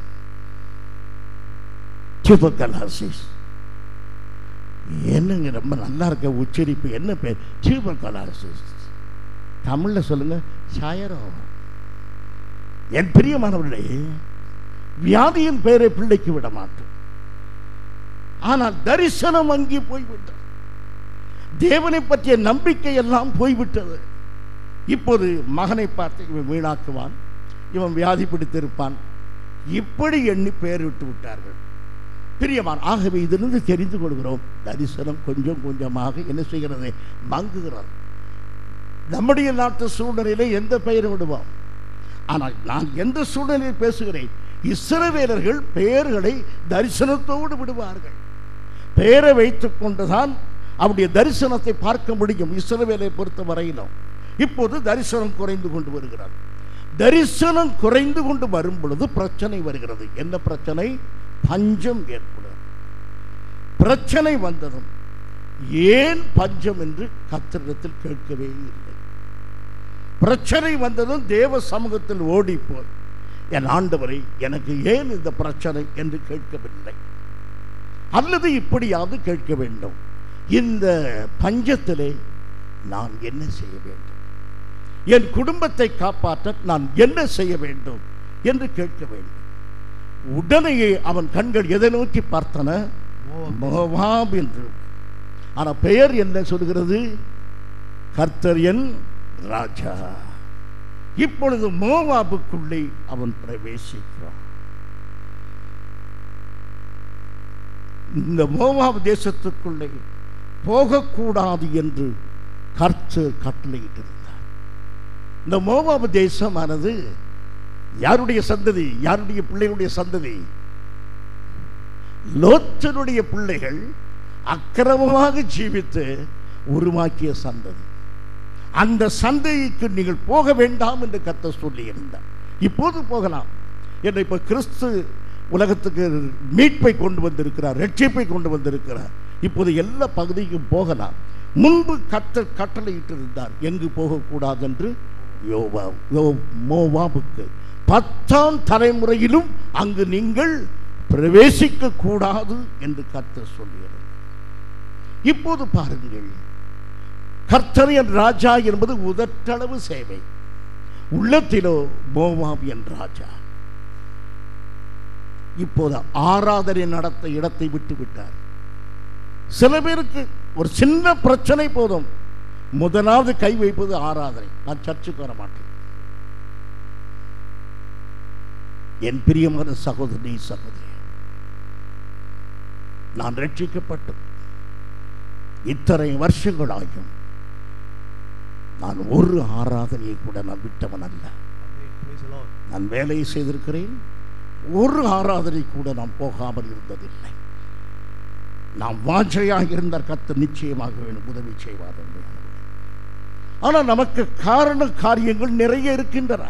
[SPEAKER 1] சூப்பர்கலாசிஸ் என்னங்க ரொம்ப நல்லா இருக்க உச்சரிப்பு என்ன பேர் சூப்பர்கலாசிஸ் தமிழில் சொல்லுங்க சாயரம் என் பிரியமானவர்களே வியாதியின் பெயரை பிள்ளைக்கு விட மாட்டோம் ஆனால் தரிசனம் அங்கே போய்விட்டது தேவனை பற்றிய நம்பிக்கை எல்லாம் போய்விட்டது இப்போது மகனை பார்த்து இவன் வீணாக்குவான் இவன் வியாதி பிடித்திருப்பான் இப்படி எண்ணி பெயர் விட்டு விட்டார்கள் பிரியமான் ஆகவே இதிலிருந்து தெரிந்து கொள்கிறோம் தரிசனம் கொஞ்சம் கொஞ்சமாக என்ன செய்கிறது மங்குகிறது நம்முடைய நாட்டு சூழ்நிலையில எந்த பெயரும் விடுவோம் ஆனால் நான் எந்த சூழ்நிலையில் பேசுகிறேன் இஸ்ரவேலர்கள் பெயர்களை தரிசனத்தோடு விடுவார்கள் பெயரை வைத்துக் கொண்டுதான் அவருடைய தரிசனத்தை பார்க்க முடியும் இஸ்ரவேலை பொறுத்த வரையிலும் இப்போது தரிசனம் குறைந்து கொண்டு வருகிறது தரிசனம் குறைந்து கொண்டு வரும் பொழுது பிரச்சனை வருகிறது என்ன பிரச்சனை பஞ்சம் ஏற்படும் பிரச்சனை வந்ததும் ஏன் பஞ்சம் என்று கத்திரிடத்தில் கேட்கவே இல்லை பிரச்சனை வந்ததும் தேவ சமூகத்தில் ஓடிப்போய் என் ஆண்டவரை எனக்கு ஏன் இந்த பிரச்சனை என்று கேட்கவில்லை அல்லது இப்படியாவது கேட்க வேண்டும் இந்த பஞ்சத்திலே நான் என்ன செய்ய வேண்டும் என் குடும்பத்தை காப்பாற்ற நான் என்ன செய்ய வேண்டும் என்று கேட்க வேண்டும் உடனேயே அவன் கண்கள் எதை நோக்கி பார்த்தன
[SPEAKER 2] மோவாப்
[SPEAKER 1] மோவாப் என்று ஆனா பெயர் என்ன சொல்கிறது கர்த்தர் என் ராஜா இப்பொழுது மோவாபுக்குள்ளே அவன் பிரவேசிக்கிறான் இந்த மோவாப் தேசத்துக்குள்ளே போகக்கூடாது என்று கர்த்தர் கட்டளையிட்டிருந்தார் இந்த மோவாப் தேசமானது யாருடைய சந்ததி யாருடைய பிள்ளைகளுடைய சந்ததி லோத்தனுடைய பிள்ளைகள் அக்கிரமமாக ஜீவித்து உருவாக்கிய சந்ததி அந்த சந்தைக்கு நீங்கள் போக வேண்டாம் என்று கத்த சொல்லி இருந்தார் இப்போது போகலாம் என்று இப்ப கிறிஸ்து உலகத்துக்கு மீட்பை கொண்டு வந்திருக்கிறார் ரட்சிப்பை கொண்டு வந்திருக்கிறார் இப்போது எல்லா பகுதிக்கும் போகலாம் முன்பு கத்த கட்டளையிட்டிருந்தார் எங்கு போகக்கூடாது என்று யோவா யோ மோவாபுக்கு பத்தாம் தலைமுறையிலும் அங்கு நீங்கள் பிரவேசிக்க கூடாது என்று கர்த்தர் சொல்லியிருந்தார் இப்போது பாருங்கள் கர்த்தர் என் ராஜா என்பது உதட்டளவு சேவை உள்ளத்திலோ மோவாப் என் ராஜா இப்போது ஆராதனை நடத்த இடத்தை விட்டு விட்டார் சில பேருக்கு ஒரு சின்ன பிரச்சனை போதும் முதலாவது கை வைப்பது ஆராதனை நான் சர்ச்சுக்கு வர மாட்டேன் என் பிரியமான சகோதரி சகோதரி நான் ரட்சிக்கப்பட்டது இத்தனை வருஷங்களாகும் நான் ஒரு ஆராதனையை கூட நான் விட்டவன் அல்ல
[SPEAKER 2] Praise the Lord.
[SPEAKER 1] நான் வேலையை செய்திருக்கிறேன் ஒரு ஆராதனை கூட நான் போகாமல் இருந்ததில்லை நாம் வாஞ்சையாக இருந்தால் கத்த நிச்சயமாக வேணும் உதவி செய்வார் என்று நம்புகிறேன். ஆனால் நமக்கு காரண காரியங்கள் நிறைய இருக்கின்றன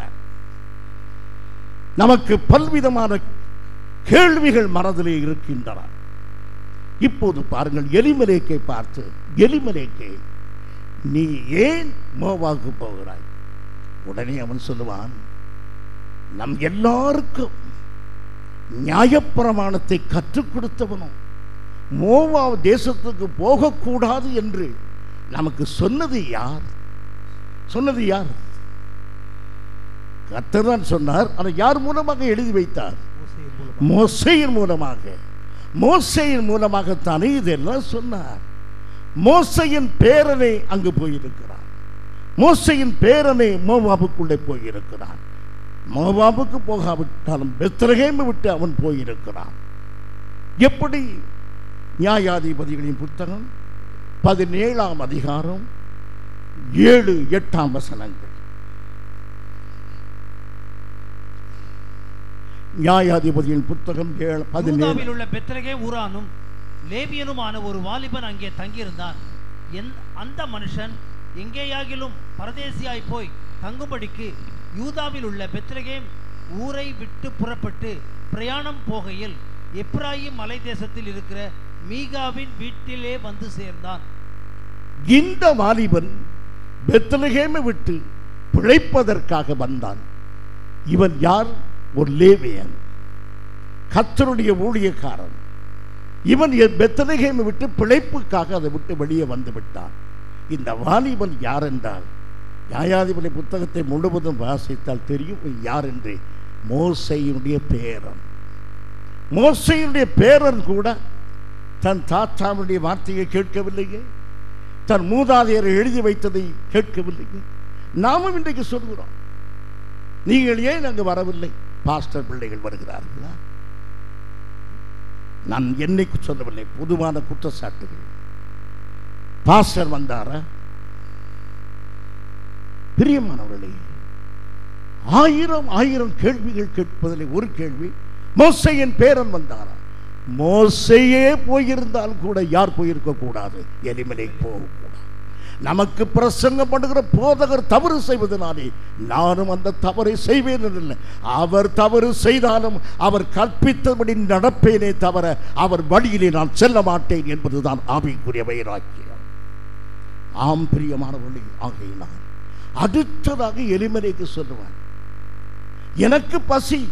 [SPEAKER 1] நமக்கு பல்விதமான கேள்விகள் மனதிலே இருக்கின்றன இப்போது பாருங்கள் எலிமலேக்கை பார்த்து எலிமலேக்கே நீ ஏன் மோவாக்கு போகிறாய் உடனே அவன் சொல்லுவான் நம் எல்லாருக்கும் நியாயப்பிரமாணத்தை கற்றுக் கொடுத்தவனும் மோவா தேசத்துக்கு போகக்கூடாது என்று நமக்கு சொன்னது யார் சொன்னது யார் கர்த்தர் தான் சொன்னார் ஆனால் யார் மூலமாக எழுதி வைத்தார்
[SPEAKER 2] மோசேயின் மூலமாக.
[SPEAKER 1] மோசையின் மூலமாக மோசையின் மூலமாகத்தானே இதெல்லாம் சொன்னார் மோசையின் பேரனை அங்கு போயிருக்கிறார் மோசையின் பேரனை மோவாபுக்குள்ளே போயிருக்கிறான் மோவாபுக்கு போகாவிட்டாலும் பெத்ரகேமை விட்டு அவன் போயிருக்கிறான் எப்படி நியாயாதிபதிகளின் புத்தகம் பதினேழாம் அதிகாரம் ஏழு எட்டாம் வசனங்கள் நியாயாதிபதியின் புத்தகம் ஏழு பதினேழு
[SPEAKER 2] யூதாவில் உள்ள பெத்லகே ஊரானும் லேவியனுமான ஒரு வாலிபன் அங்கே தங்கியிருந்தான் என் அந்த மனுஷன் எங்கேயாகிலும் பரதேசியாய் போய் தங்கும்படிக்கு யூதாவில் உள்ள பெத்லகேம் ஊரை விட்டு புறப்பட்டு பிரயாணம் போகையில் எப்ராயிம் மலை தேசத்தில் இருக்கிற மீகாவின் வீட்டிலே வந்து சேர்ந்தான்
[SPEAKER 1] இந்த வாலிபன் பெத்லகேமை விட்டு பிழைப்பதற்காக வந்தான் இவன் யார் ஒரு லேவியன் கத்தருடைய ஊழியக்காரன் இவன் எ- பெத்லகேமை விட்டு பிழைப்புக்காக அதை விட்டு வெளியே வந்து விட்டான் இந்த வாலிபன் யார் என்றால் நியாயாதிபதி புத்தகத்தை முழுவதும் வாசித்தால் தெரியும் இவன் யார் என்று மோசையினுடைய பேரன் மோசையினுடைய பேரன் கூட தன் தாத்தாவுடைய வார்த்தையை கேட்கவில்லையே தன் மூதாதையர் எழுதி வைத்ததை கேட்கவில்லையே நாமும் இன்றைக்கு சொல்கிறோம் நீங்கள் ஏன் அங்கு வரவில்லை பாஸ்டர் பிள்ளைகள் வருகிறார்களா நான் என்னைக்கு சொல்லவில்லை பொதுவான குற்றச்சாட்டுகள் பாஸ்டர் வந்தாரா பிரியமானவர்களே ஆயிரம் ஆயிரம் கேள்விகள் கேட்பதில் ஒரு கேள்வி மோசையின் பேரன் வந்தாரா மோசையே போயிருந்தால் கூட யார் போயிருக்க கூடாது எலிமலை போகக்கூடாது நமக்கு பிரசங்கம் பண்ணுகிற போதகர் தவறு செய்வதனாலே நானும் அந்த தவறை செய்வேன் என்றில்லை அவர் தவறு செய்தாலும் அவர் கற்பித்தபடி நடப்பேனே தவிர அவர் வழியிலே நான் செல்ல மாட்டேன் என்பதுதான் ஆவிக்குரிய வைராக்கியம் ஆம் பிரியமானவர்களே ஆகையினால் அடுத்ததாக எலிமலைக்கு சொல்லுவான் எனக்கு பசி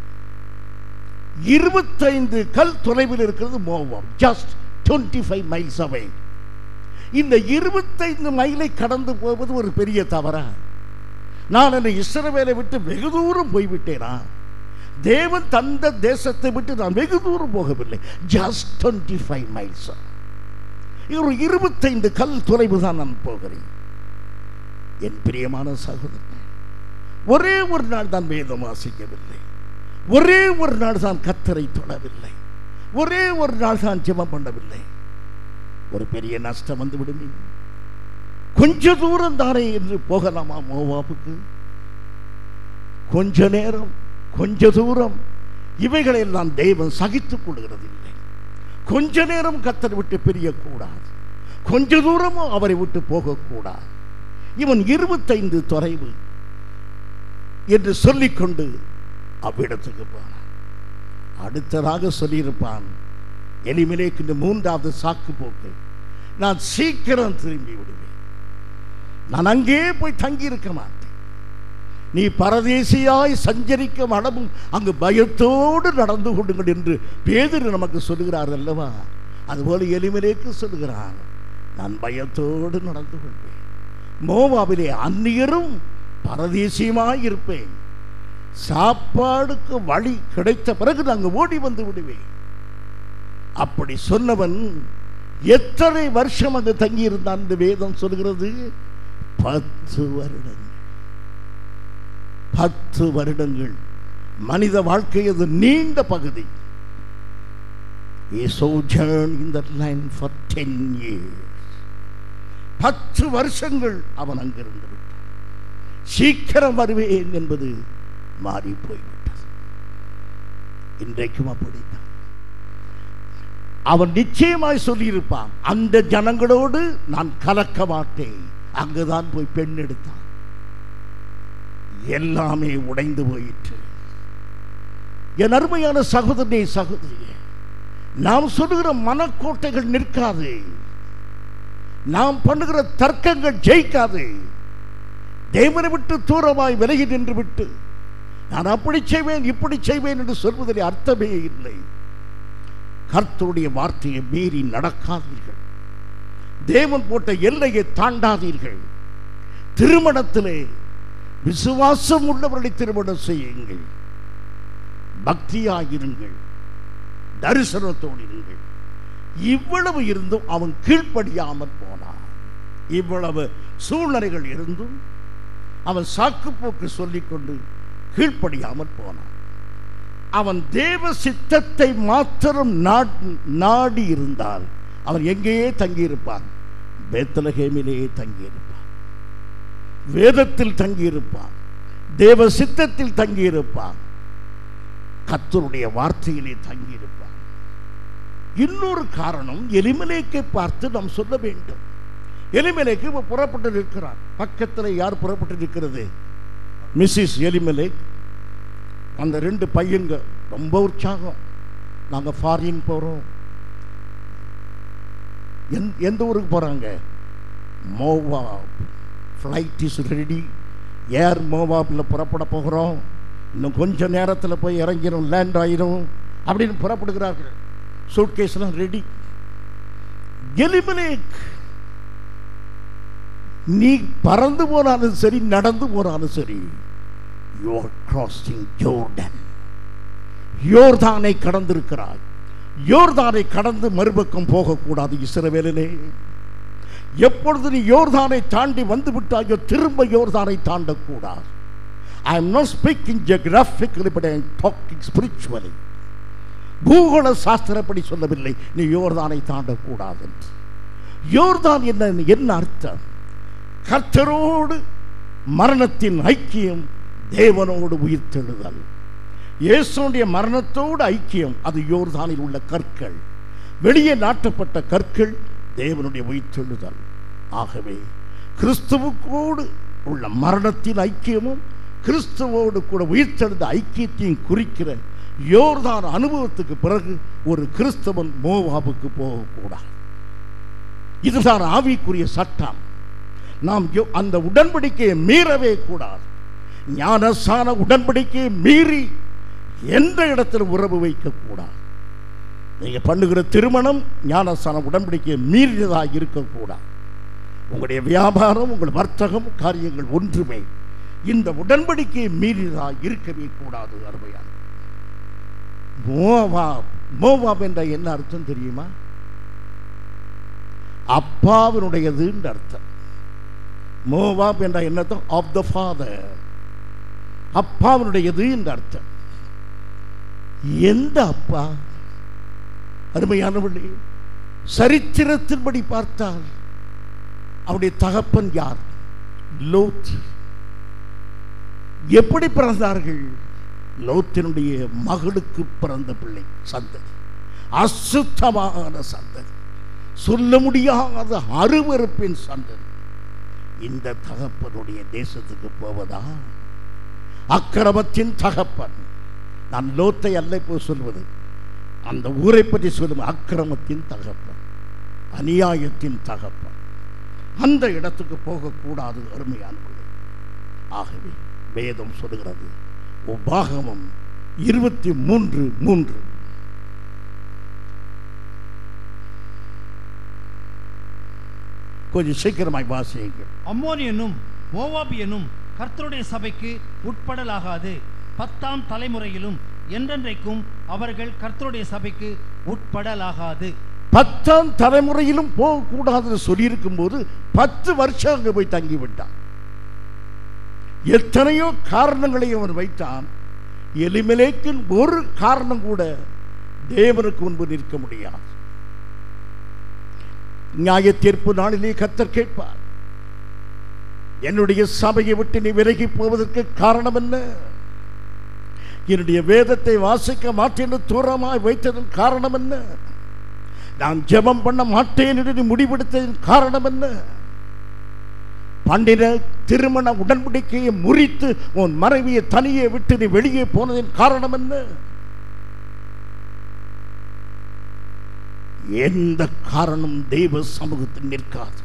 [SPEAKER 1] இருபத்தைந்து கல் தொலைவில் இருக்கிறது Moab just twenty five miles அவை இந்த இருபத்தைந்து மைலை கடந்து போவது ஒரு பெரிய தவறா நான் என்னை இஸ்ரவேலை விட்டு வெகு தூரம் போய்விட்டேனா தேவன் தந்த தேசத்தை விட்டு நான் வெகு தூரம் போகவில்லை ஜஸ்ட் டுவெண்ட்டி ஃபைவ் மைல்ஸ் ஒரு இருபத்தைந்து கல் தொலைவு தான் நான் போகிறேன் என் பிரியமான சகோதரன் ஒரே ஒரு நாள் தான் வேதம் வாசிக்கவில்லை ஒரே ஒரு நாள் தான் கத்தரை தொடவில்லை ஒரே ஒரு நாள் தான் ஜெபம் பண்ணவில்லை ஒரு பெரிய நஷ்டம் வந்து விடுமே கொஞ்ச தூரம் தானே என்று போகலாமா மோவாப்புக்கு கொஞ்ச நேரம் கொஞ்ச தூரம் இவைகளெல்லாம் தெய்வம் சகித்துக் கொள்கிறதில்லை கொஞ்ச நேரம் கத்தரை விட்டு பிரியக்கூடாது கொஞ்ச தூரமும் அவரை விட்டு போகக்கூடாது இவன் இருபத்தைந்து தொலைவு என்று சொல்லிக்கொண்டு அவ்விடத்துக்கு போனான் அடுத்ததாக சொல்லியிருப்பான் எலிமிலேக்கு இந்த மூன்றாவது சாக்கு போக்கு நான் சீக்கிரம் திரும்பி விடுவேன் நான் அங்கே போய் தங்கி இருக்க மாட்டேன் நீ பரதேசியாய் சஞ்சரிக்கும் அளவும் அங்கு பயத்தோடு நடந்து கொள்ளுங்கள் என்று பேதர் நமக்கு சொல்லுகிறார் அல்லவா அதுபோல எலிமலேக்கு சொல்லுகிறான் நான் பயத்தோடு நடந்து கொள்வேன் மோவாவிலே அந்நியரும் பரதேசியமாய் இருப்பேன் சாப்பாடுக்கு வழி கிடைத்த பிறகு நாங்கள் ஓடி வந்து விடுவேன் அப்படி சொன்னவன் எத்தனை வருஷம் அங்கு தங்கியிருந்தான் இந்த வேதம் சொல்கிறது பத்து வருடங்கள் பத்து வருடங்கள் மனித வாழ்க்கை அது நீண்ட பகுதி He sojourned in that land for 10 years. பத்து வருஷங்கள் அவன் அங்கிருந்து விட்டான் சீக்கிரம் வருவேன் என்பது மாறி போய்விட்டது இன்றைக்கும் அப்படித்தான் அவன் நிச்சயமாய் சொல்லியிருப்பான் அந்த ஜனங்களோடு நான் கலக்க மாட்டேன் அங்குதான் போய் பெண் எடுத்தான் எல்லாமே உடைந்து போயிற்று என் அருமையான சகோதரனே சகோதரியே நாம் சொல்லுகிற மனக்கோட்டைகள் நிற்காது நாம் பண்ணுகிற தர்க்கங்கள் ஜெயிக்காது தேவனை விட்டு தூரமாய் விலகி நின்று விட்டு நான் அப்படி செய்வேன் இப்படி செய்வேன் என்று சொல்வதில் அர்த்தமே இல்லை கர்த்தருடைய வார்த்தையை மீறி நடக்காதீர்கள் தேவன் போட்ட எல்லையை தாண்டாதீர்கள் திருமணத்திலே விசுவாசம் உள்ளவர்களை திருமணம் செய்யுங்கள் பக்தியாயிருங்கள் தரிசனத்தோடு இருங்கள் இவ்வளவு இருந்தும் அவன் கீழ்ப்படியாமல் போனான் இவ்வளவு சூழ்நிலைகள் இருந்தும் அவன் சாக்குப்போக்கு சொல்லிக்கொண்டு கீழ்ப்படியாமல் போனான் அவன் தேவ சித்தத்தை மாத்திரம் நாட்- நாடி இருந்தால் அவன் எங்கேயே தங்கியிருப்பான் பேத்தலகேமிலேயே தங்கியிருப்பான் வேதத்தில் தங்கியிருப்பான் தேவ சித்தத்தில் தங்கியிருப்பான் கர்த்தருடைய வார்த்தையிலே தங்கியிருப்பான் இன்னொரு காரணம் எலிமலேக்கை பார்த்து நாம் சொல்ல வேண்டும் எலிமலேக்கு இப்ப புறப்பட்டு நிற்கிறான் பக்கத்தில் யார் புறப்பட்டு நிற்கிறது மிஸ்ஸஸ் எலிமலேக் அந்த ரெண்டு பையங்க ரொம்ப உற்சாகம் நாங்கள் ஃபாரின் போகிறோம் எந் எந்த ஊருக்கு போகிறாங்க Moab flight is ready air மோவாப்பில் புறப்பட போகிறோம் இன்னும் கொஞ்ச நேரத்தில் போய் இறங்கிடும் லேண்ட் ஆயிரும் அப்படின்னு புறப்படுகிறார்கள் சூட்கேஸ்லாம் ரெடி எலிமலேக் நீ பறந்து போனாலும் சரி நடந்து போனாலும் சரி யூ ஆர் கிராசிங் ஜோர்டன் யோர்தானை கடந்திருக்கிறாய் யோர்தானை கடந்து மறுபக்கம் போகக்கூடாது இஸ்ரவேலிலே எப்பொழுது நீ யோர்தானை தாண்டி வந்து விட்டாயோ திரும்ப யோர்தானை தாண்டக்கூடாது I am not speaking geographically but I am talking spiritually பூகோள சாஸ்திரப்படி சொல்லவில்லை நீ யோர்தானை தாண்டக்கூடாது என்று யோர்தான் என்ன என்ன அர்த்தம் கர்த்தரோடு மரணத்தின் ஐக்கியம் தேவனோடு உயிர்த்தெழுதல் இயேசுடைய மரணத்தோடு ஐக்கியம் அது யோர்தானில் உள்ள கற்கள் வெளியே நாட்டப்பட்ட கற்கள் தேவனுடைய உயிர்த்தெழுதல் ஆகவே கிறிஸ்துவுக்கோடு உள்ள மரணத்தின் ஐக்கியமும் கிறிஸ்துவோடு கூட உயிர்த்தெழுந்த ஐக்கியத்தையும் குறிக்கிற யோர்தான் அனுபவத்துக்கு பிறகு ஒரு கிறிஸ்தவன் மோவாபுக்கு போகக்கூடாது இதுதான் ஆவிக்குரிய சட்டம் நாம் யோ- அந்த உடன்படிக்கையை மீறவே கூடாது ஞானசான உடன்படிக்கையை மீறி எந்த இடத்தில் உறவு வைக்கக்கூடாது நீங்க பண்ணுகிற திருமணம் ஞானசான உடன்படிக்கையை மீறியதாக இருக்கக்கூடாது உங்களுடைய வியாபாரம் உங்கள் வர்த்தகம் காரியங்கள் ஒன்றுமே இந்த உடன்படிக்கையை மீறியதாக இருக்கவே கூடாது அருமையான மோவாப் மோவாப் என்ற என்ன அர்த்தம் தெரியுமா அப்பாவினுடையது என்று அர்த்தம் மோவாப் என்ற என்னத்தம் ஆஃப் த ஃபாதர் அப்பாவினுடையது என்று அர்த்தம் எந்த அப்பா அருமையானவர்களே சரித்திரத்தின்படி பார்த்தால் அவருடைய தகப்பன் யார் லோத் எப்படி பிறந்தார்கள் லோத்தினுடைய மகளுக்கு பிறந்த பிள்ளை சந்ததி அசுத்தமான சந்ததி சொல்ல முடியாத அருவருப்பின் சந்ததி இந்த தகப்பனுடைய தேசத்துக்கு போவதா அக்கிரமத்தின் தகப்பன் நான் லோத்தை அல்ல இப்போ சொல்வது அந்த ஊரை பற்றி சொல்லும் அக்கிரமத்தின் தகப்பன் அநியாயத்தின் தகப்பன் அந்த இடத்துக்கு போகக்கூடாது அருமையானவர்களே ஆகவே வேதம் சொல்லுகிறது உபாகமம் இருபத்தி மூன்று மூன்று கொஞ்சம் சீக்கிரமாய் வாசியுங்கள்
[SPEAKER 2] அம்மோனியனும் மோவாபியனும் கர்த்தருடைய சபைக்கு உட்படலாகாது பத்தாம் தலைமுறையிலும் என்றென்றைக்கும் அவர்கள் கர்த்தருடைய சபைக்கு உட்படலாகாது
[SPEAKER 1] பத்தாம் தலைமுறையிலும் போகக்கூடாதுன்னு சொல்லியிருக்கும் போது பத்து வருஷம் அங்கே போய் தங்கி விட்டான் எத்தனையோ காரணங்களை அவன் வைத்தான் எலிமலேக்கின் ஒரு காரணம் கூட தேவனுக்கு முன்பு நிற்க முடியாது நியாய தீர்ப்பு நாளிலே கத்தர் கேட்பார் என்னுடைய சபையை விட்டு நீ விலகி போவதற்கு காரணம் என்ன என்னுடைய வேதத்தை வாசிக்க மாட்டேன் தூரமாய் வைத்ததன் காரணம் என்ன நான் ஜெபம் பண்ண மாட்டேன் என்று நீ முடிவெடுத்ததன் காரணம் என்ன பண்டின திருமண உடன்படிக்கையை முறித்து உன் மனைவியை தனியே விட்டு நீ வெளியே போனதின் காரணம் என்ன எந்த காரணம் தெய்வ சமூகத்தில் நிற்காது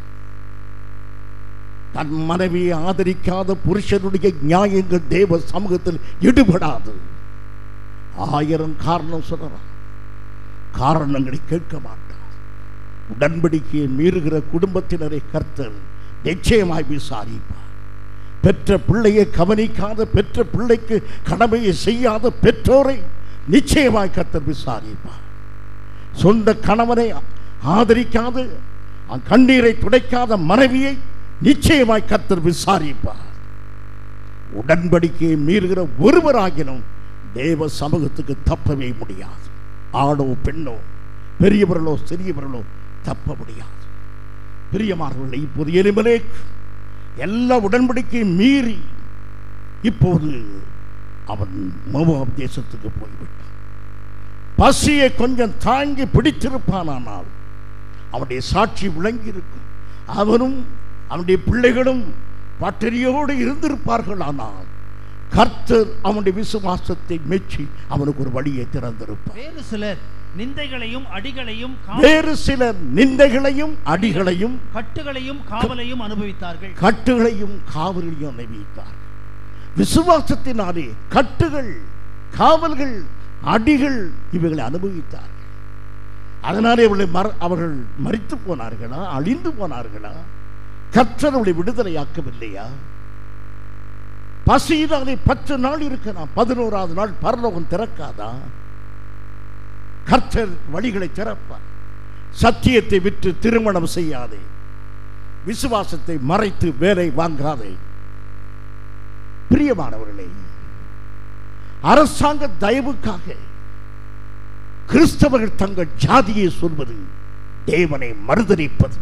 [SPEAKER 1] தன் மனைவியை ஆதரிக்காத புருஷனுடைய நியாயங்கள் தேவ சமூகத்தில் ஈடுபடாது ஆயிரம் காரணம் சொல்லலாம் காரணங்களை கேட்க மாட்டார் உடன்படிக்கையை மீறுகிற குடும்பத்தினரை கர்த்தர் நிச்சயமாய் விசாரிப்பார் பெற்ற பிள்ளையை கவனிக்காத பெற்ற பிள்ளைக்கு கடமையை செய்யாத பெற்றோரை நிச்சயமாய் கர்த்தர் விசாரிப்பார் சொந்த கணவனை ஆதரிக்காது கண்ணீரை துடைக்காத மனைவியை நிச்சயமாய் கர்த்தர் விசாரிப்பார் உடன்படிக்கையை மீறுகிற ஒருவராகினும் தேவ சமூகத்துக்கு தப்பவே முடியாது ஆணோ பெண்ணோ பெரியவர்களோ சிறியவர்களோ தப்ப முடியாது பிரியமானவர்களே இப்போது எலிமலே எல்லா உடன்படிக்கையும் மீறி இப்போது அவன் மோவாப் தேசத்துக்கு போய்விட்டான் பசியை கொஞ்சம் தாங்கி பிடித்திருப்பானால் அவனுடைய சாட்சி விளங்கி இருக்கும் அவனும் அவனுடைய பிள்ளைகளும் பட்டறியோடு இருந்திருப்பார்கள் ஆனால் கர்த்தர் அவனுடைய விசுவாசத்தை மெச்சி அவனுக்கு ஒரு வழியை திறந்திருப்பார்
[SPEAKER 2] வேறு சிலர் நிந்தைகளையும் அடிகளையும் கா-
[SPEAKER 1] வேறு சிலர் நிந்தைகளையும் அடிகளையும்
[SPEAKER 2] கட்டுகளையும் காவலையும் அனுபவித்தார்கள்
[SPEAKER 1] கட்டுகளையும் காவலையும் அணிவித்தார் விசுவாசத்தினாலே கட்டுகள் காவல்கள் அடிகள் இவைகளை அனுபவித்தார்கள் அதனாலே அவர்களை மற அவர்கள் மறித்து போனார்களா அழிந்து போனார்களா கர்த்தர் அவளை விடுதலையாக்கவில்லையா பசியினாலே பத்து நாள் இருக்கலாம் பதினோராவது நாள் பரலோகம் திறக்காதா கர்த்தர் வழிகளை திறப்பார் சத்தியத்தை விற்று திருமணம் செய்யாதே விசுவாசத்தை மறைத்து வேலை வாங்காதே பிரியமானவர்களே அரசாங்க தயவுக்காக கிறிஸ்தவர்கள் தங்கள் ஜாதியை சொல்வது தேவனை மறுதலிப்பது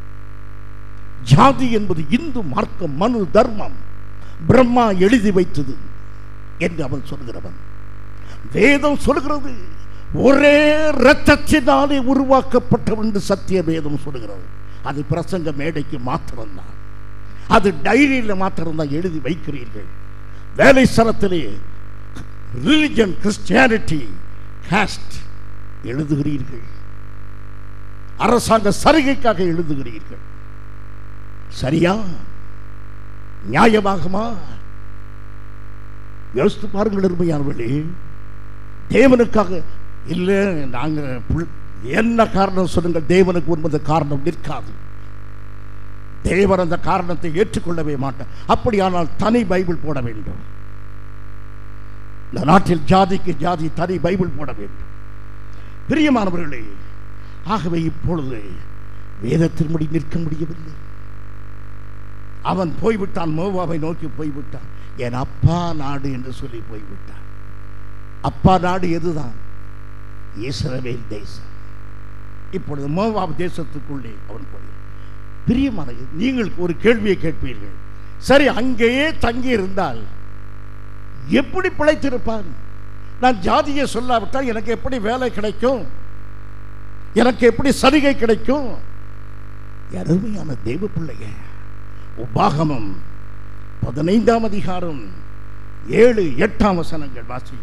[SPEAKER 1] ஜாதி என்பது இந்து மார்க்கம் மனு தர்மம் பிரம்மா எழுதி வைத்தது என்று அவன் சொல்கிறவன் வேதம் சொல்கிறது ஒரே இரத்தத்தினாலே உருவாக்கப்பட்டவன் என்று சத்திய வேதம் சொல்கிறது அது பிரசங்க மேடைக்கு மாத்திரம்தான் அது டைரியில் மாத்திரம்தான் எழுதி வைக்கிறீர்கள் வேலை ஸ்தலத்திலே ரிலிஜன் கிறிஸ்டியானிட்டி காஸ்ட் எழுதுகிறீர்கள் அரசாங்க சலுகைக்காக எழுதுகிறீர்கள் சரியா நியாயமாகுமா யோசித்து பாருங்கள் அருமையானவர்களே தேவனுக்காக இல்லை நாங்கள் புல்- என்ன காரணம் சொல்லுங்கள் தேவனுக்கு உண்மை காரணம் நிற்காது தேவன் அந்த காரணத்தை ஏற்றுக்கொள்ளவே மாட்டார் அப்படியானால் தனி பைபிள் போட வேண்டும் இந்த நாட்டில் ஜாதிக்கு ஜாதி தனி பைபிள் போட வேண்டும் பிரியமானவர்களே ஆகவே இப்பொழுது வேதத்தின்படி நிற்க முடியவில்லை அவன் போய்விட்டான் மோவாவை நோக்கி போய்விட்டான் என் அப்பா நாடு என்று சொல்லி போய்விட்டான் அப்பா நாடு எதுதான் இஸ்ரவேல் தேசம் இப்பொழுது மோவாப் தேசத்துக்குள்ளே அவன் போய் பிரியமான நீங்கள் ஒரு கேள்வியை கேட்பீர்கள் சரி அங்கேயே தங்கி இருந்தால் எப்படி பிழைத்திருப்பான் நான் ஜாதியை சொல்லாவிட்டால் எனக்கு எப்படி வேலை கிடைக்கும் எனக்கு எப்படி சலுகை கிடைக்கும் அருமையான தெய்வ பிள்ளைய உபாகமம் பதினைந்தாம் அதிகாரம் ஏழு எட்டாம் வசனங்கள் வாசி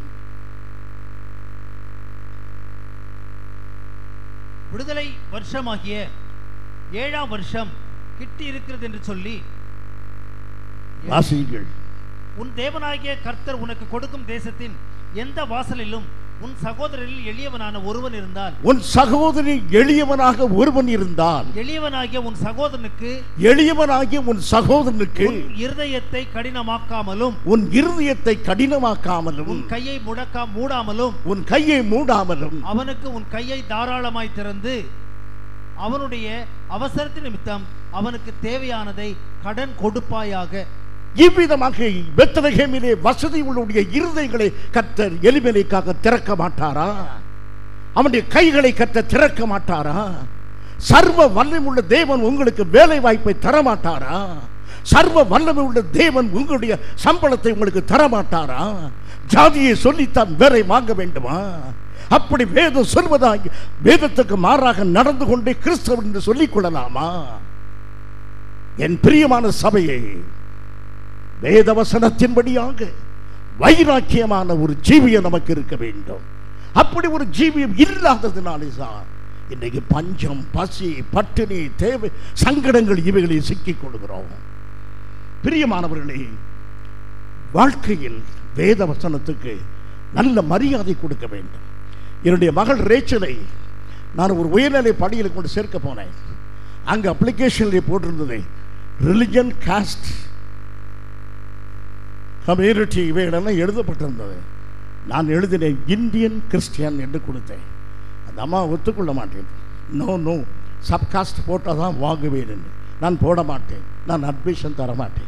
[SPEAKER 2] விடுதலை வருஷமாகிய ஏழாம் வருஷம் கிட்டி இருக்கிறது என்று சொல்லி
[SPEAKER 1] வாசியுங்கள்
[SPEAKER 2] உன் தேவனாகிய கர்த்தர் உனக்கு கொடுக்கும் தேசத்தின் எந்த வாசலிலும் உன் சகோதரரில் எளியவனான ஒருவன் இருந்தால்
[SPEAKER 1] உன் சகோதரி எளியவனாக ஒருவன் இருந்தால்
[SPEAKER 2] எளியவனாகிய உன் சகோதரனுக்கு
[SPEAKER 1] எளியவனாகிய உன் சகோதரனுக்கு
[SPEAKER 2] உன் இருதயத்தை கடினமாக்காமலும்
[SPEAKER 1] உன் இருதயத்தை கடினமாக்காமலும்
[SPEAKER 2] உன் கையை முடக்கா மூடாமலும்
[SPEAKER 1] உன் கையை மூடாமலும்
[SPEAKER 2] அவனுக்கு உன் கையை தாராளமாய் திறந்து அவனுடைய அவசரத்தின் நிமித்தம் அவனுக்கு தேவையானதை கடன் கொடுப்பாயாக
[SPEAKER 1] இவ்விதமாக பெத்தலகேமிலே வசதி உள்ளுடைய இருதயங்களை கர்த்தர் எலிமெலைக்காக திறக்க மாட்டாரா அவனுடைய கைகளை கர்த்தர் திறக்க மாட்டாரா சர்வ வல்லமுள்ள தேவன் உங்களுக்கு வேலை வாய்ப்பை தர மாட்டாரா சர்வ வல்லமை உள்ள தேவன் உங்களுடைய சம்பளத்தை உங்களுக்கு தர மாட்டாரா ஜாதியை சொல்லித்தான் வேலை வாங்க வேண்டுமா அப்படி வேதம் சொல்வதாகி வேதத்துக்கு மாறாக நடந்து கொண்டே கிறிஸ்தவன் என்று சொல்லிக் கொள்ளலாமா என் பிரியமான சபையை வேதவசனத்தின்படியாக வைராக்கியமான ஒரு ஜீவியம் நமக்கு இருக்க வேண்டும் அப்படி ஒரு ஜீவியம் இல்லாததுனாலே சார் இன்றைக்கு பஞ்சம் பசி பட்டினி தேவை சங்கடங்கள் இவைகளில் சிக்கிக் கொள்கிறோம் பிரியமானவர்களே வாழ்க்கையில் வேத வசனத்துக்கு நல்ல மரியாதை கொடுக்க வேண்டும் என்னுடைய மகள் ரேச்சலை நான் ஒரு உயர்நிலை பணியில் கொண்டு சேர்க்க போனேன் அங்கே அப்ளிகேஷனில் போட்டிருந்தது ரிலிஜன் காஸ்ட் கம்யூனிட்டி இவைகளெல்லாம் எழுதப்பட்டிருந்தது நான் எழுதினேன் இந்தியன் கிறிஸ்டியன் என்று கொடுத்தேன் அந்த அம்மா ஒத்துக்கொள்ள மாட்டேன் நோ நோ சப்காஸ்ட் போட்டால் தான் வாங்குவேன் என்று நான் போட மாட்டேன் நான் அட்மிஷன் தர மாட்டேன்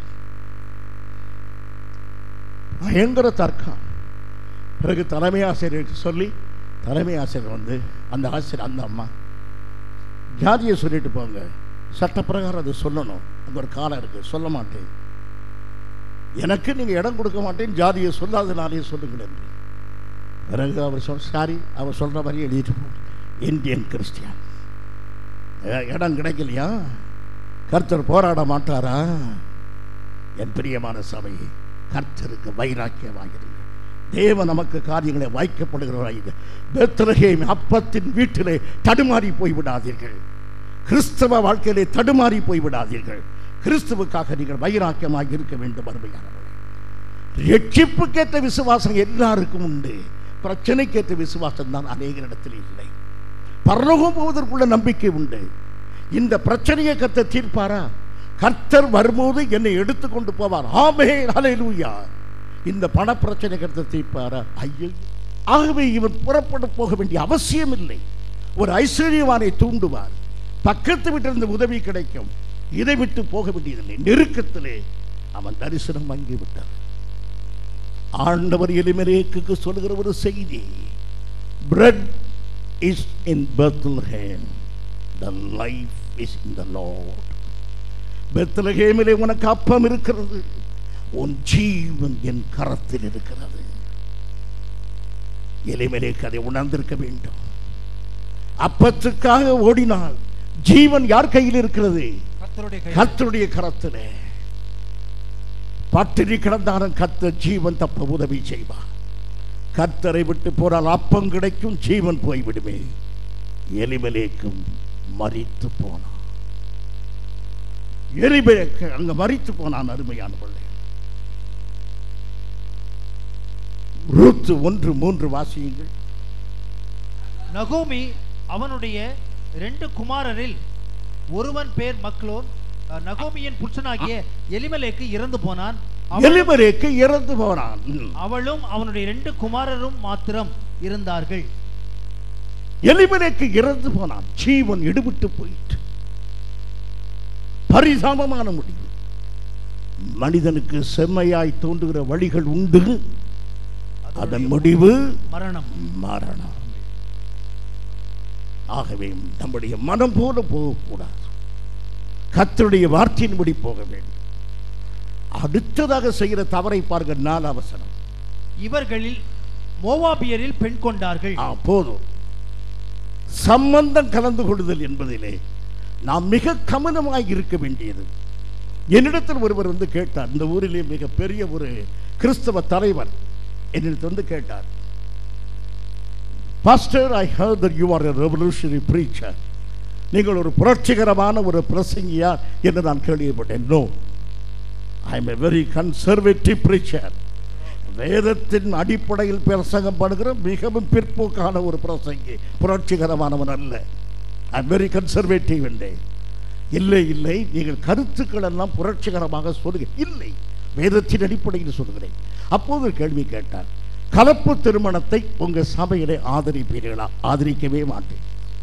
[SPEAKER 1] பயங்கர தர்க்கம் பிறகு தலைமை ஆசிரியருக்கு சொல்லி தலைமை ஆசிரியர் வந்து அந்த ஆசிரியர் அந்த அம்மா ஜாதியை சொல்லிட்டு போங்க சட்டப்பிரகாரம் அது சொல்லணும் அந்த ஒரு காலம் இருக்குது சொல்ல மாட்டேன் எனக்கு நீங்கள் இடம் கொடுக்க மாட்டேன் ஜாதியை சொல்லாதனாலே சொல்லுங்கள் என்று பிறகு அவர் சொல் சாரி அவர் சொல்கிற மாதிரி எழுதிட்டு போ இந்தியன் கிறிஸ்டியன் அஹ், இடம் கிடைக்கலையா கர்த்தர் போராட மாட்டாரா என் பிரியமான சபை கர்த்தருக்கு வைராக்கியமாகிறது தேவ நமக்கு காரியங்களை வாய்க்கப்படுகிறவராக பெத்லகேம் அப்பத்தின் வீட்டிலே தடுமாறி போய்விடாதீர்கள் கிறிஸ்தவ வாழ்க்கையிலே தடுமாறி போய்விடாதீர்கள் கிறிஸ்துவுக்காக நீங்கள் வைராக்கியமாக இருக்க வேண்டும் அருமையானவர்களே ரட்சிப்புக்கேற்ற விசுவாசம் எல்லாருக்கும் உண்டு பிரச்சனைக்கேற்ற விசுவாசம் தான் அநேகரிடத்தில் இல்லை பரலோகம் போவதற்குள்ள நம்பிக்கை உண்டு இந்த பிரச்சனையை கர்த்தர் தீர்ப்பாரா கர்த்தர் வரும்போது என்னை எடுத்துக்கொண்டு போவார் ஆமே ஹalleluya இந்த பண பிரச்சனை கர்த்தர் தீர்ப்பாரா ஐயோ ஆகவே இவர் புறப்பட போக வேண்டிய அவசியம் இல்லை ஒரு ஐஸ்வர்யவானை தூண்டுவார் பக்கத்து விட்டிருந்த உதவி கிடைக்கும் இதை விட்டு போக வேண்டியதில்லை நெருக்கத்திலே அவன் தரிசனம் வாங்கி விட்டார் ஆண்டவர் எலிமெரேக்கு சொல்லுகிற ஒரு செய்தி bread is in Bethlehem the life is in the Lord பெத்லகேமிலே உனக்கு அப்பம் இருக்கிறது உன் ஜீவன் என் கரத்தில் இருக்கிறது எலிமெரேக்கு அதை உணர்ந்திருக்க வேண்டும் அப்பத்துக்காக ஓடினால் ஜீவன் யார் கையில் இருக்கிறது
[SPEAKER 2] கர்த்தருடைய கை
[SPEAKER 1] கர்த்தருடைய கரத்திலே பட்டினி கிடந்தாலும் கர்த்தர் ஜீவன் தப்ப உதவி செய்வார் கர்த்தரை விட்டு போனால் அப்பம் கிடைக்கும் ஜீவன் போய்விடுமே எலிமலேக்கும் மறித்து போனான் எலிமலேக்கு அங்க மறித்து போனான் அருமையானவர்களே ரூத்து ஒன்று மூன்று வாசியுங்கள்
[SPEAKER 2] நகோமி அவனுடைய ரெண்டு குமாரரில் ஒருவன் பேர் மக்லோன் அஹ், நகோமியின் புருஷனாகிய எலிமலேக்கு இறந்து போனான் அவள்-
[SPEAKER 1] எலிமலேக்கு இறந்து போனான் ம்.
[SPEAKER 2] அவளும் அவனுடைய ரெண்டு குமாரரும் மாத்திரம் இருந்தார்கள்
[SPEAKER 1] எலிமலேக்கு இறந்து போனான் ஜீவன் எடுபட்டு போயிட்டு பரிதாபமான முடிவு மனிதனுக்கு செம்மையாய் தோன்றுகிற வழிகள் உண்டு அதன் முடிவு
[SPEAKER 2] மரணம்
[SPEAKER 1] மரணம் ஆகவே நம்முடைய மனம் போல போகக்கூடாது கர்த்தருடைய வார்த்தையின்படி போக வேண்டும் அடுத்ததாக செய்கிற தவறை பாருங்க நாலு அவசரம்
[SPEAKER 2] இவர்களில் மோவாபியரில் பெண் கொண்டார்கள்
[SPEAKER 1] ஆ போதும் சம்பந்தம் கலந்து கொள்ளுதல் என்பதிலே நாம் மிக கவனமாய் இருக்க வேண்டியது என்னிடத்தில் ஒருவர் வந்து கேட்டார் இந்த ஊரிலே மிக பெரிய ஒரு கிறிஸ்தவ தலைவர் என்னிடத்தில் வந்து கேட்டார் pastor I heard that you are a revolutionary preacher நீங்கள் ஒரு புரட்சிகரமான ஒரு பிரசங்கியா என்று நான் கேள்விப்பட்டேன் no I am a very conservative preacher வேதத்தின் அடிப்படையில் பிரசங்கம் பண்ணுகிற மிகவும் பிற்போக்கான ஒரு பிரசங்கி புரட்சிகரமானவன் அல்ல ஐ வெரி கன்சர்வேட்டிவ் என்றேன் இல்லை இல்லை நீங்கள் கருத்துக்கள் எல்லாம் புரட்சிகரமாக சொல்லுங்க இல்லை வேதத்தின் அடிப்படையில் சொல்லுகிறேன் அப்போது ஒரு கேள்வி கேட்டார் கலப்பு திருமணத்தை உங்க சபையிலே ஆதரிப்பீர்களா ஆதரிக்கவே மாட்டேன்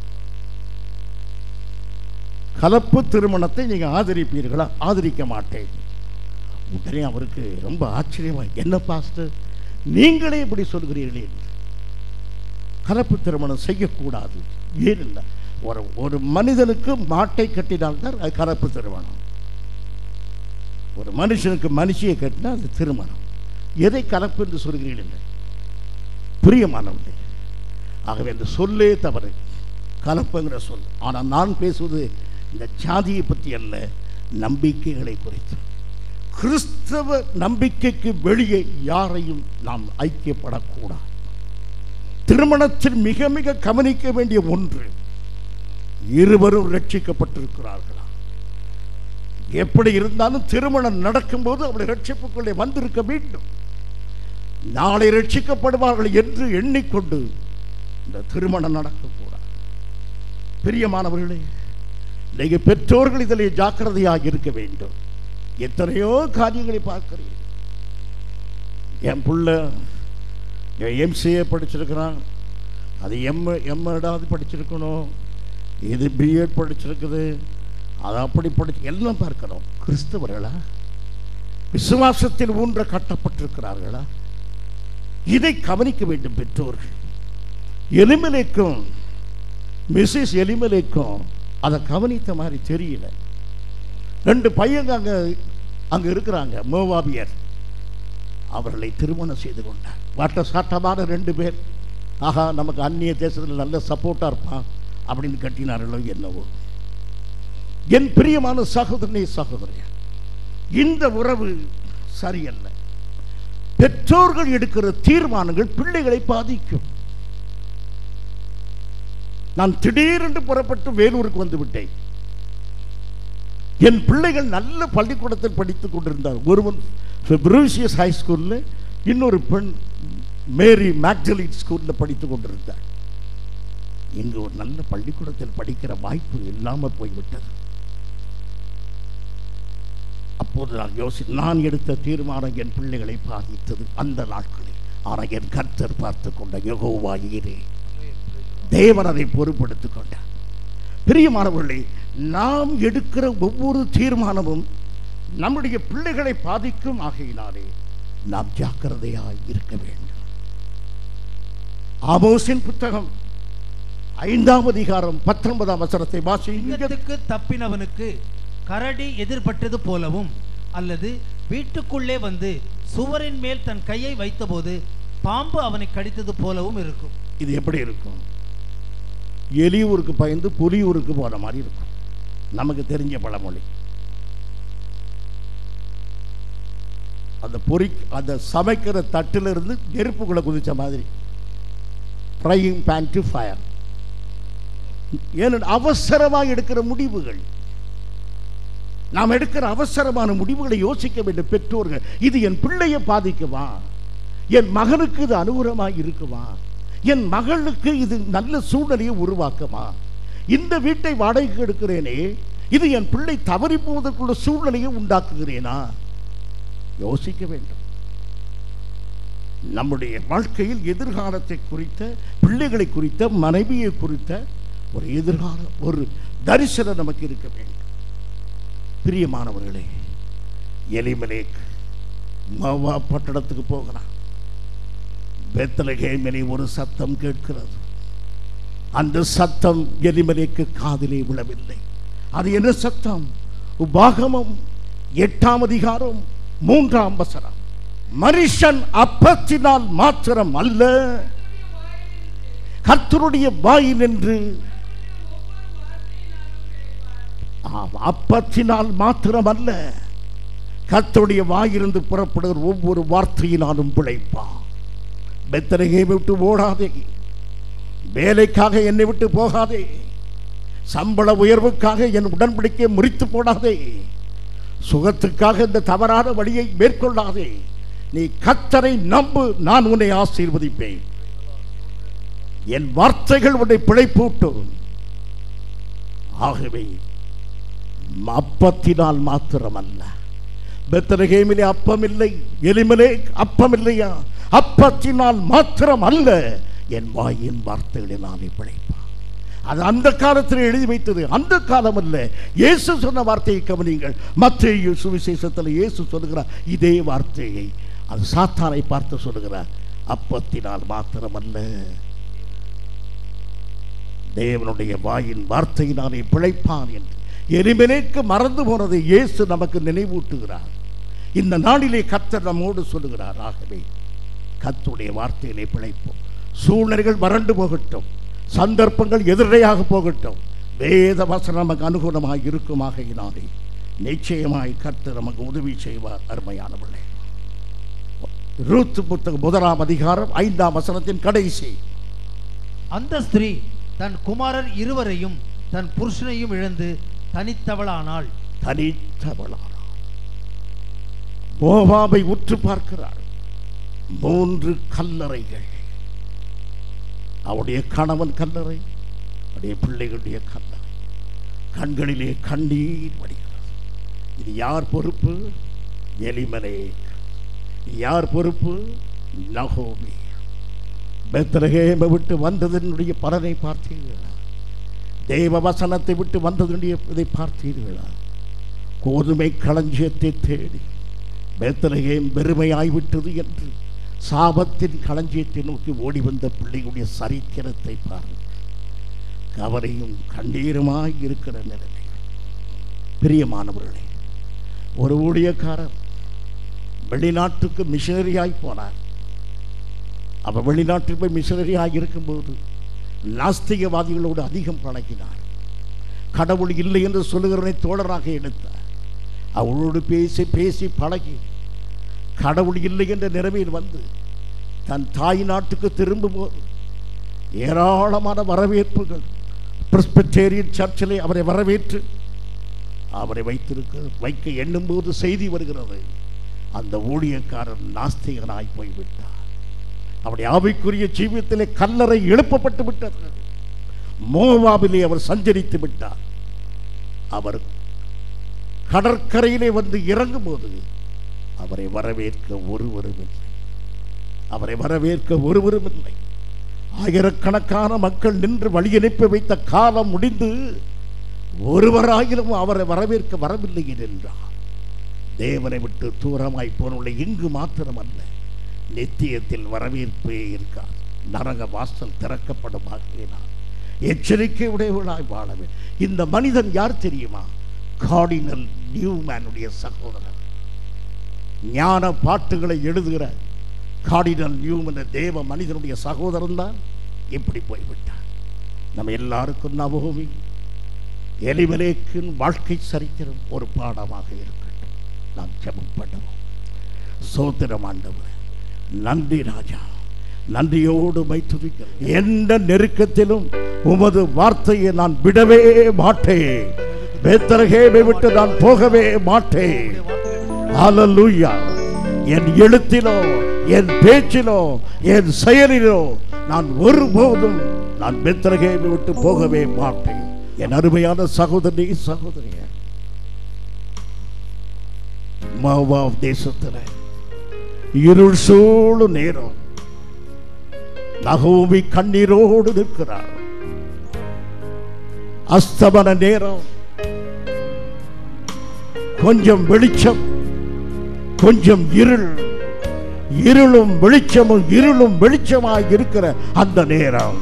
[SPEAKER 1] கலப்பு திருமணத்தை நீங்க ஆதரிப்பீர்களா ஆதரிக்க மாட்டேன் உடனே அவருக்கு ரொம்ப ஆச்சரியமா என்ன பாஸ்டர் நீங்களே இப்படி சொல்கிறீர்களே கலப்பு திருமணம் செய்யக்கூடாது ஏன் இல்லை ஒரு ஒரு மனிதனுக்கு மாட்டை கட்டினால்தான் அது கலப்பு திருமணம் ஒரு மனுஷனுக்கு மனுஷியை கட்டினா அது திருமணம் எதை கலப்பு என்று சொல்கிறீர்கள் இல்லை பிரியமானவர்களே ஆகவே அந்த சொல்லே தவறு கலப்புங்கிற சொல் ஆனால் நான் பேசுவது இந்த ஜாதியை பற்றி அல்ல நம்பிக்கைகளை குறித்து கிறிஸ்தவ நம்பிக்கைக்கு வெளியே யாரையும் நாம் ஐக்கியப்படக்கூடாது திருமணத்தில் மிக மிக கவனிக்க வேண்டிய ஒன்று இருவரும் ரட்சிக்கப்பட்டிருக்கிறார்களா எப்படி இருந்தாலும் திருமணம் நடக்கும்போது அவளை ரட்சிப்புக்குள்ளே வந்திருக்க வேண்டும் நாளை ரட்சிக்கப்படுவார்கள் என்று எண்ணிக்கொண்டு இந்த திருமணம் நடக்கக்கூடாது பிரியமானவர்களே நீங்க பெற்றோர்கள் இதிலே ஜாக்கிரதையாக இருக்க வேண்டும் எத்தனையோ காரியங்களை பார்க்கிறீர்கள் என் புள்ள எம்சிஏ படிச்சிருக்கிறான் அது எம் எம்எடாவது படிச்சிருக்கணும் இது பிஎட் படிச்சிருக்குது அது அப்படி படிச்சு எல்லாம் பார்க்கிறோம் கிறிஸ்தவர்களா விசுவாசத்தில் ஊன்ற கட்டப்பட்டிருக்கிறார்களா இதை கவனிக்க வேண்டும் பெற்றோர்கள் எலிமலைக்கும் மிஸ்ஸஸ் எலிமலைக்கும் அதை கவனித்த மாதிரி தெரியல ரெண்டு பையங்க அங்க அங்க இருக்கிறாங்க மோவாபியர் அவர்களை திருமணம் செய்து கொண்டார் வாட்ட சாட்டமான ரெண்டு பேர் ஆஹா நமக்கு அந்நிய தேசத்தில் நல்ல சப்போர்ட்டா இருப்பான் அப்படின்னு கட்டினார்களோ என்னவோ என் பிரியமான சகோதரனே சகோதரி இந்த உறவு சரியல்ல பெற்றோர்கள் எடுக்கிற தீர்மானங்கள் பிள்ளைகளை பாதிக்கும் நான் திடீரென்று புறப்பட்டு வேலூருக்கு வந்து விட்டேன் என் பிள்ளைகள் நல்ல பள்ளிக்கூடத்தில் படித்துக் கொண்டிருந்தார் ஒருவன் ப்ரூசியஸ் ஹை ஸ்கூல்ல இன்னொரு பெண் மேரி மேக்டலின் ஸ்கூல்ல படித்துக் கொண்டிருந்தார் இங்கு ஒரு நல்ல பள்ளிக்கூடத்தில் படிக்கிற வாய்ப்பு இல்லாமல் போய்விட்டது அப்போது நான் யோசி நான் எடுத்த தீர்மானம் என் பிள்ளைகளை பாதித்தது அந்த நாட்களில் ஆனால் என் கர்த்தர் பார்த்து கொண்ட யெகோவாயிரே தேவன் அதை பொறுப்படுத்திக் கொண்டார் பிரியமானவர்களே நாம் எடுக்கிற ஒவ்வொரு தீர்மானமும் நம்முடைய பிள்ளைகளை பாதிக்கும் ஆகையினாலே நாம் ஜாக்கிரதையாய் இருக்க வேண்டும் ஆமோசின் புத்தகம் ஐந்தாம் அதிகாரம் பத்தொன்பதாம் வசனத்தை வாசியுங்கள்
[SPEAKER 2] சிங்கத்துக்கு தப்பினவனுக்கு கரடி எதிர்பட்டது போலவும் அல்லது வீட்டுக்குள்ளே வந்து சுவரின் மேல் தன் கையை வைத்தபோது பாம்பு அவனை கடித்தது போலவும் இருக்கும்
[SPEAKER 1] இது எப்படி இருக்கும் எலி ஊருக்கு பயந்து புலி ஊருக்கு போன மாதிரி இருக்கும் நமக்கு தெரிஞ்ச பழமொழி அந்த பொறி அந்த சமைக்கிற தட்டிலிருந்து நெருப்புக்குள்ள குதிச்ச மாதிரி ஃப்ரையிங் பேன் டு ஃபயர் ஏன்னா அவசரமாக எடுக்கிற முடிவுகள் நாம் எடுக்கிற அவசரமான முடிவுகளை யோசிக்க வேண்டும் பெற்றோர்கள் இது என் பிள்ளையை பாதிக்குமா என் மகனுக்கு இது அனுகூலமாக இருக்குமா என் மகளுக்கு இது நல்ல சூழ்நிலையை உருவாக்குமா இந்த வீட்டை வாடகைக்கு எடுக்கிறேனே இது என் பிள்ளை தவறி போவதற்குள்ள சூழ்நிலையை உண்டாக்குகிறேனா யோசிக்க வேண்டும் நம்முடைய வாழ்க்கையில் எதிர்காலத்தை குறித்த பிள்ளைகளை குறித்த மனைவியை குறித்த ஒரு எதிர்கால ஒரு தரிசனம் நமக்கு இருக்க வேண்டும் பிரியமானவர்களே எலிமலேக் மவா பட்டணத்துக்கு போகிறான் பெத்தலகேமிலே ஒரு சத்தம் கேட்கிறது அந்த சத்தம் எலிமலேக்கு காதிலே விழவில்லை அது என்ன சத்தம் உபாகமம் எட்டாம் அதிகாரம் மூன்றாம் வசனம் மனுஷன் அப்பத்தினால் மாத்திரம் அல்ல கர்த்தருடைய வாயில் என்று ஆம், அப்பத்தினால் மாத்திரம் அல்ல கர்த்தருடைய வாயிலிருந்து புறப்படுகிற ஒவ்வொரு வார்த்தையினாலும் பிழைப்பான் பெத்தரகை விட்டு ஓடாதே வேலைக்காக என்னை விட்டு போகாதே சம்பள உயர்வுக்காக என் உடன்படிக்கை முறித்து போடாதே சுகத்துக்காக இந்த தவறான வழியை மேற்கொள்ளாதே நீ கத்தரை நம்பு நான் உன்னை ஆசீர்வதிப்பேன் என் வார்த்தைகள் உன்னை பிழைப்பூட்டும் ஆகவே அப்பத்தினால் மாத்திரமல்ல பெத்தரகேமிலே அப்பமில்லை எலிமலே அப்பமில்லையா அப்பத்தினால் மாத்திரம் அல்ல என் வாயின் வார்த்தைகளினாலே பிழைப்பான் அது அந்த காலத்தில் எழுதி வைத்தது அந்த காலம் அல்ல இயேசு சொன்ன வார்த்தையை கவனிங்கள் மத்திய சுவிசேஷத்தில் இயேசு சொல்லுகிறார் இதே வார்த்தையை அது சாத்தானை பார்த்து சொல்லுகிறார் அப்பத்தினால் மாத்திரமல்ல தேவனுடைய வாயின் வார்த்தையினாலே பிழைப்பான் என்று எரிமலேக்கு மறந்து போனதை இயேசு நமக்கு நினைவூட்டுகிறார் இந்த நாளிலே கர்த்தர் நம்மோடு சொல்லுகிறார் ஆகவே கர்த்தருடைய வார்த்தையிலே பிழைப்போம் சூழ்நிலைகள் வறண்டு போகட்டும் சந்தர்ப்பங்கள் எதிரையாக போகட்டும் வேத வசனம் நமக்கு அனுகூலமாக இருக்குமாகையினாலே நிச்சயமாய் கர்த்தர் நமக்கு உதவி செய்வார் அருமையானவர்களே ரூத் புத்தகம் முதலாம் அதிகாரம் ஐந்தாம் வசனத்தின் கடைசி
[SPEAKER 2] அந்த ஸ்திரீ தன் குமாரர் இருவரையும் தன் புருஷனையும் இழந்து தனித்தவளானாள்
[SPEAKER 1] தனித்தவளானார் மோவாபை உற்று பார்க்கிறாள் மூன்று கல்லறைகள் அவருடைய கணவன் கல்லறை அவருடைய பிள்ளைகளுடைய கல்லறை கண்களிலே கண்ணீர் வடிகிறது இது யார் பொறுப்பு எலிமலே யார் பொறுப்பு நகோமி பெத்ரகேமை விட்டு வந்ததனுடைய பலனை பார்த்தீர்களா தேவ வசனத்தை விட்டு வந்ததனுடைய இதை பார்த்தீர்களா கோதுமை களஞ்சியத்தை தேடி பெத்ரகேம் வெறுமையாய்விட்டது என்று சாபத்தின் களஞ்சியத்தை நோக்கி ஓடி வந்த பிள்ளைகளுடைய சரித்திரத்தை பாருங்கள் கவலையும் கண்ணீருமாய் இருக்கிற நிலைமை பிரியமானவர்களே ஒரு ஊழியக்காரர் வெளிநாட்டுக்கு மிஷனரியாய் போனார் அவர் வெளிநாட்டில் போய் மிஷனரியாக இருக்கும்போது நாஸ்திகவாதிகளோடு அதிகம் பழகினார் கடவுள் இல்லை என்று சொல்லுகிறவனை தோழராக எடுத்தார் அவளோடு பேசி பேசி பழகி கடவுள் இல்லை என்ற நிலைமையில் வந்து தன் தாய் நாட்டுக்கு திரும்பும்போது ஏராளமான வரவேற்புகள் பிரிஸ்பெட்டேரியன் சர்ச்சிலே அவரை வரவேற்று அவரை வைத்திருக்க வைக்க எண்ணும்போது செய்தி வருகிறது அந்த ஊழியக்காரன் நாஸ்திகனாய் போய்விட்டார் அவருடைய ஆவிக்குரிய ஜீவியத்திலே கல்லறை எழுப்பப்பட்டு விட்டது மோவாபிலே அவர் சஞ்சரித்து விட்டார் அவர் கடற்கரையிலே வந்து இறங்கும் போது அவரை வரவேற்க ஒருவரும் இல்லை அவரை வரவேற்க ஒருவரும் இல்லை ஆயிரக்கணக்கான மக்கள் நின்று வழியனுப்பி வைத்த காலம் முடிந்து ஒருவராயிலும் அவரை வரவேற்க வரவில்லை என்றார் தேவனை விட்டு தூரமாய் போனுள்ள இங்கு மாத்திரமல்ல நித்தியத்தில் வரவேற்பே இருக்கார் நரக வாசல் திறக்கப்படும் ஆகினார் எச்சரிக்கை உடையவளாய் வாழவே இந்த மனிதன் யார் தெரியுமா கார்டினல் நியூமேனுடைய சகோதரர் ஞான பாட்டுகளை எழுதுகிற கார்டினல் நியூமன் தேவ மனிதனுடைய சகோதரன் தான் இப்படி போய்விட்டார் நம்ம எல்லாருக்கும் நவோமி எலிமலேக்கின் வாழ்க்கை சரித்திரம் ஒரு பாடமாக இருக்கட்டும் நாம் ஜெபம் பண்ணுவோம் சோத்திரம் ஆண்டவர் நன்றி ராஜா நன்றியோடு வைத்துரிக்க எந்த நெருக்கத்திலும் உமது வார்த்தையை நான் விடவே மாட்டேன் பேத்தரகேமை விட்டு நான் போகவே மாட்டேன் ஹalleluya என் எழுத்திலோ என் பேச்சிலோ என் செயலிலோ நான் ஒருபோதும் நான் பெத்தரகேமை விட்டு போகவே மாட்டேன் என் அருமையான சகோதரி சகோதரிய மோவாப் தேசத்தில் இருள் சூழும் நேரம் நகோமி கண்ணீரோடு நிற்கிறார் அஸ்தமன நேரம் கொஞ்சம் வெளிச்சம் கொஞ்சம் இருள் இருளும் வெளிச்சமும் இருளும் வெளிச்சமாய் இருக்கிற அந்த நேரம்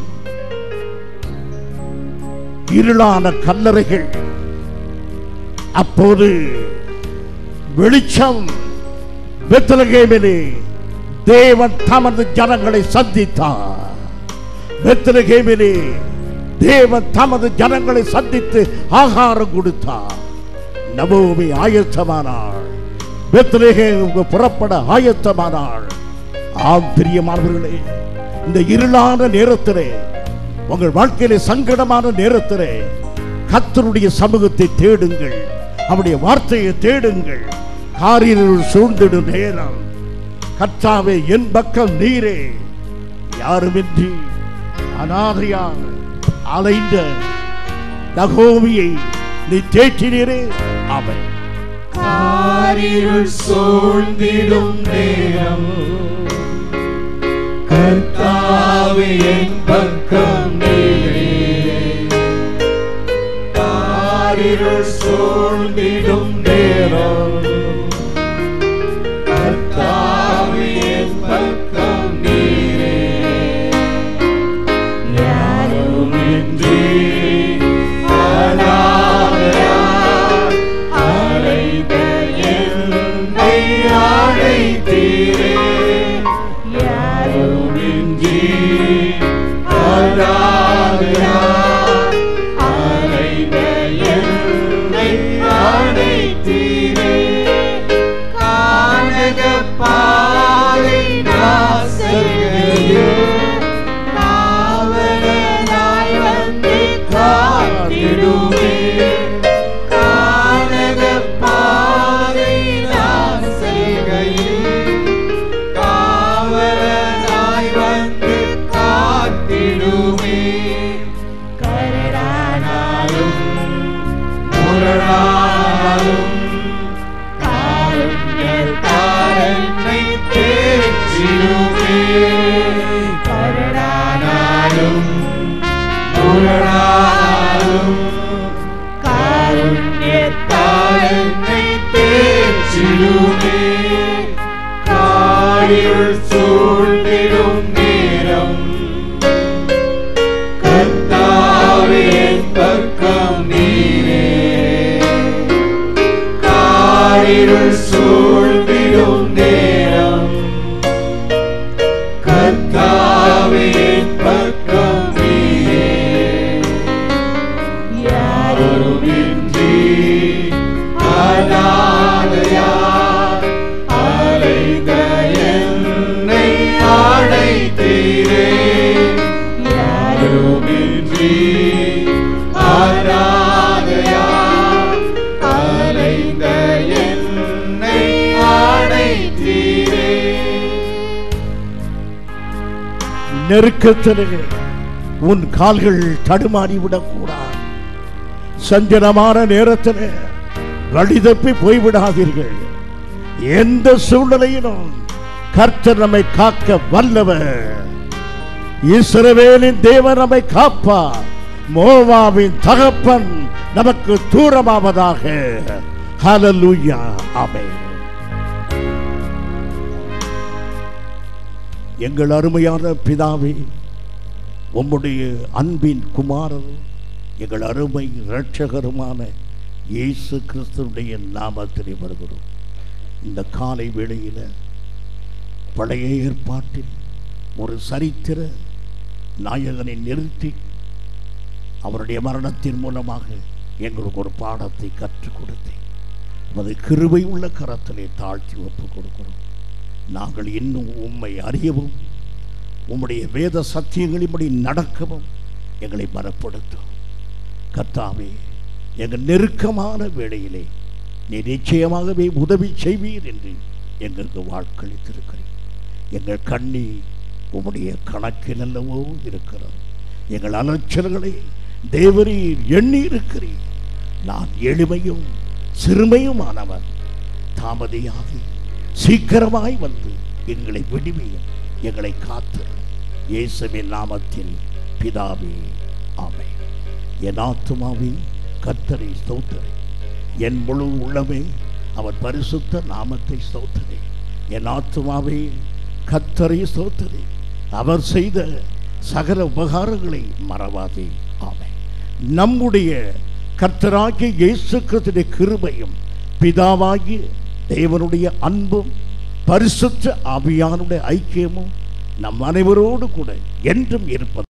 [SPEAKER 1] இருளான கல்லறைகள் அப்போது வெளிச்சம் பெத்லகேமிலே தேவன் தமது ஜனங்களை சந்தித்தார் பெத்லகேமிலே தேவன் தமது ஜனங்களை சந்தித்து ஆகாரம் கொடுத்தார் நவோமி ஆயத்தமானாள் பெத்லகேமுக்கு புறப்பட ஆயத்தமானாள் ஆம் பிரியமானவர்களே இந்த இருளான நேரத்திலே உங்கள் வாழ்க்கையிலே சங்கடமான நேரத்திலே கர்த்தருடைய சமூகத்தை தேடுங்கள் அவருடைய வார்த்தையை தேடுங்கள் காரிருள் சூழ்ந்திடும் நேரம் கர்த்தாவே என் பக்கம் நீரே யாருமின்றி அனாதையாக அலைந்த நகோமியை நீ தேற்றினீரே அவன்
[SPEAKER 3] காரிருள் சூழ்ந்திடும் நேரம் கர்த்தாவே என் பக்கம் நீரே காரிருள் சூழ்ந்திடும் நேரம் கர்த்தாவே என் பக்கம் நீரே யாருமின்றி அனாதையாய் அலைந்த என்னை அழைத்தீரே. யாருமின்றி அனாதையாய் அலைந்த என்னை அழைத்தீரே. கானகப் பாதை நாசகையில் காவலனாய் வந்து காத்திடுவே. கானகப் பாதை நாசகையில் காவலனாய் வந்து காத்திடுவே. கரடானாலும் முரடானாலும் காருண்யத்தாரனை தேற்றிடுவே. கரடானாலும் முரடானாலும் காருண்யத்தாரனை தேற்றிடுவே. காரிருள் சூழ்ந்திடும் நேரம் கர்த்தாவே என் பக்கம் நீரே காரிருள் சூழ்ந்திடும் நேரம் கர்த்தாவே என் பக்கம் நீரே யாருமின்றி அனாதையாய் அலைந்த என்னை அழைத்தீரே. யாருமின்றி அனாதையாய் அலைந்த என்னை அழைத்தீரே.
[SPEAKER 1] நெருக்கத்திலே உன் கால்கள் தடுமாறி விடக்கூடாது சஞ்சலமான நேரத்திலே வழி தப்பி போய்விடாதீர்கள் எந்த சூழ்நிலையிலும் கர்த்தர் நம்மை காக்க வல்லவர் இஸ்ரவேலின் தேவன் நம்மை காப்பார் மோவாவின் தகப்பன் நமக்கு தூரமாவதாக ஹalleluya ஆமென் எங்கள் அருமையான பிதாவே உம்முடைய அன்பின் குமாரர் எங்கள் அருமை இரட்சகருமான இயேசு கிறிஸ்துடைய நாமத்திலே வருகிறோம் இந்த காலை வேளையில் பழைய ஏற்பாட்டில் ஒரு சரித்திர நாயகனை நிறுத்தி அவருடைய மரணத்தின் மூலமாக எங்களுக்கு ஒரு பாடத்தை கற்றுக் கொடுத்தேன் உமது கிருபை உள்ள கரத்திலே தாழ்த்தி ஒப்புக் கொடுக்கிறோம் நாங்கள் இன்னும் உம்மை அறியவும் உம்முடைய வேத சத்தியங்களின்படி நடக்கவும் எங்களை பலப்படுத்தும் கர்த்தாவே எங்கள் நெருக்கமான வேளையிலே நீ நிச்சயமாகவே உதவி செய்வீர் என்று எங்களுக்கு வாக்களித்திருக்கிறேன் எங்கள் கண்ணி உம்முடைய கணக்கில் அல்லவோ இருக்கிறது எங்கள் அலட்சல்களை தேவரீர் எண்ணி இருக்கிறீர் நான் எளிமையும் சிறுமையுமானவன் தாமதியாகி சீக்கிரமாய் வந்து எங்களை விடுவியும் எங்களை காத்து இயேசுவின் நாமத்தில் பிதாவே ஆமென் என் ஆத்துமாவே கர்த்தரை ஸ்தோத்திரை என் முழு உள்ளமே அவர் பரிசுத்த நாமத்தை ஸ்தோத்திரே என் ஆத்துமாவே கத்தரை ஸ்தோத்திரே அவர் செய்த சகல உபகாரங்களை மறவாதே ஆமென் நம்முடைய கர்த்தராகிய இயேசு கிறிஸ்துடைய கிருபையும் பிதாவாகிய தேவனுடைய அன்பும் பரிசுத்த ஆவியானுடைய ஐக்கியமும் நம் அனைவரோடு கூட என்றும் இருப்பது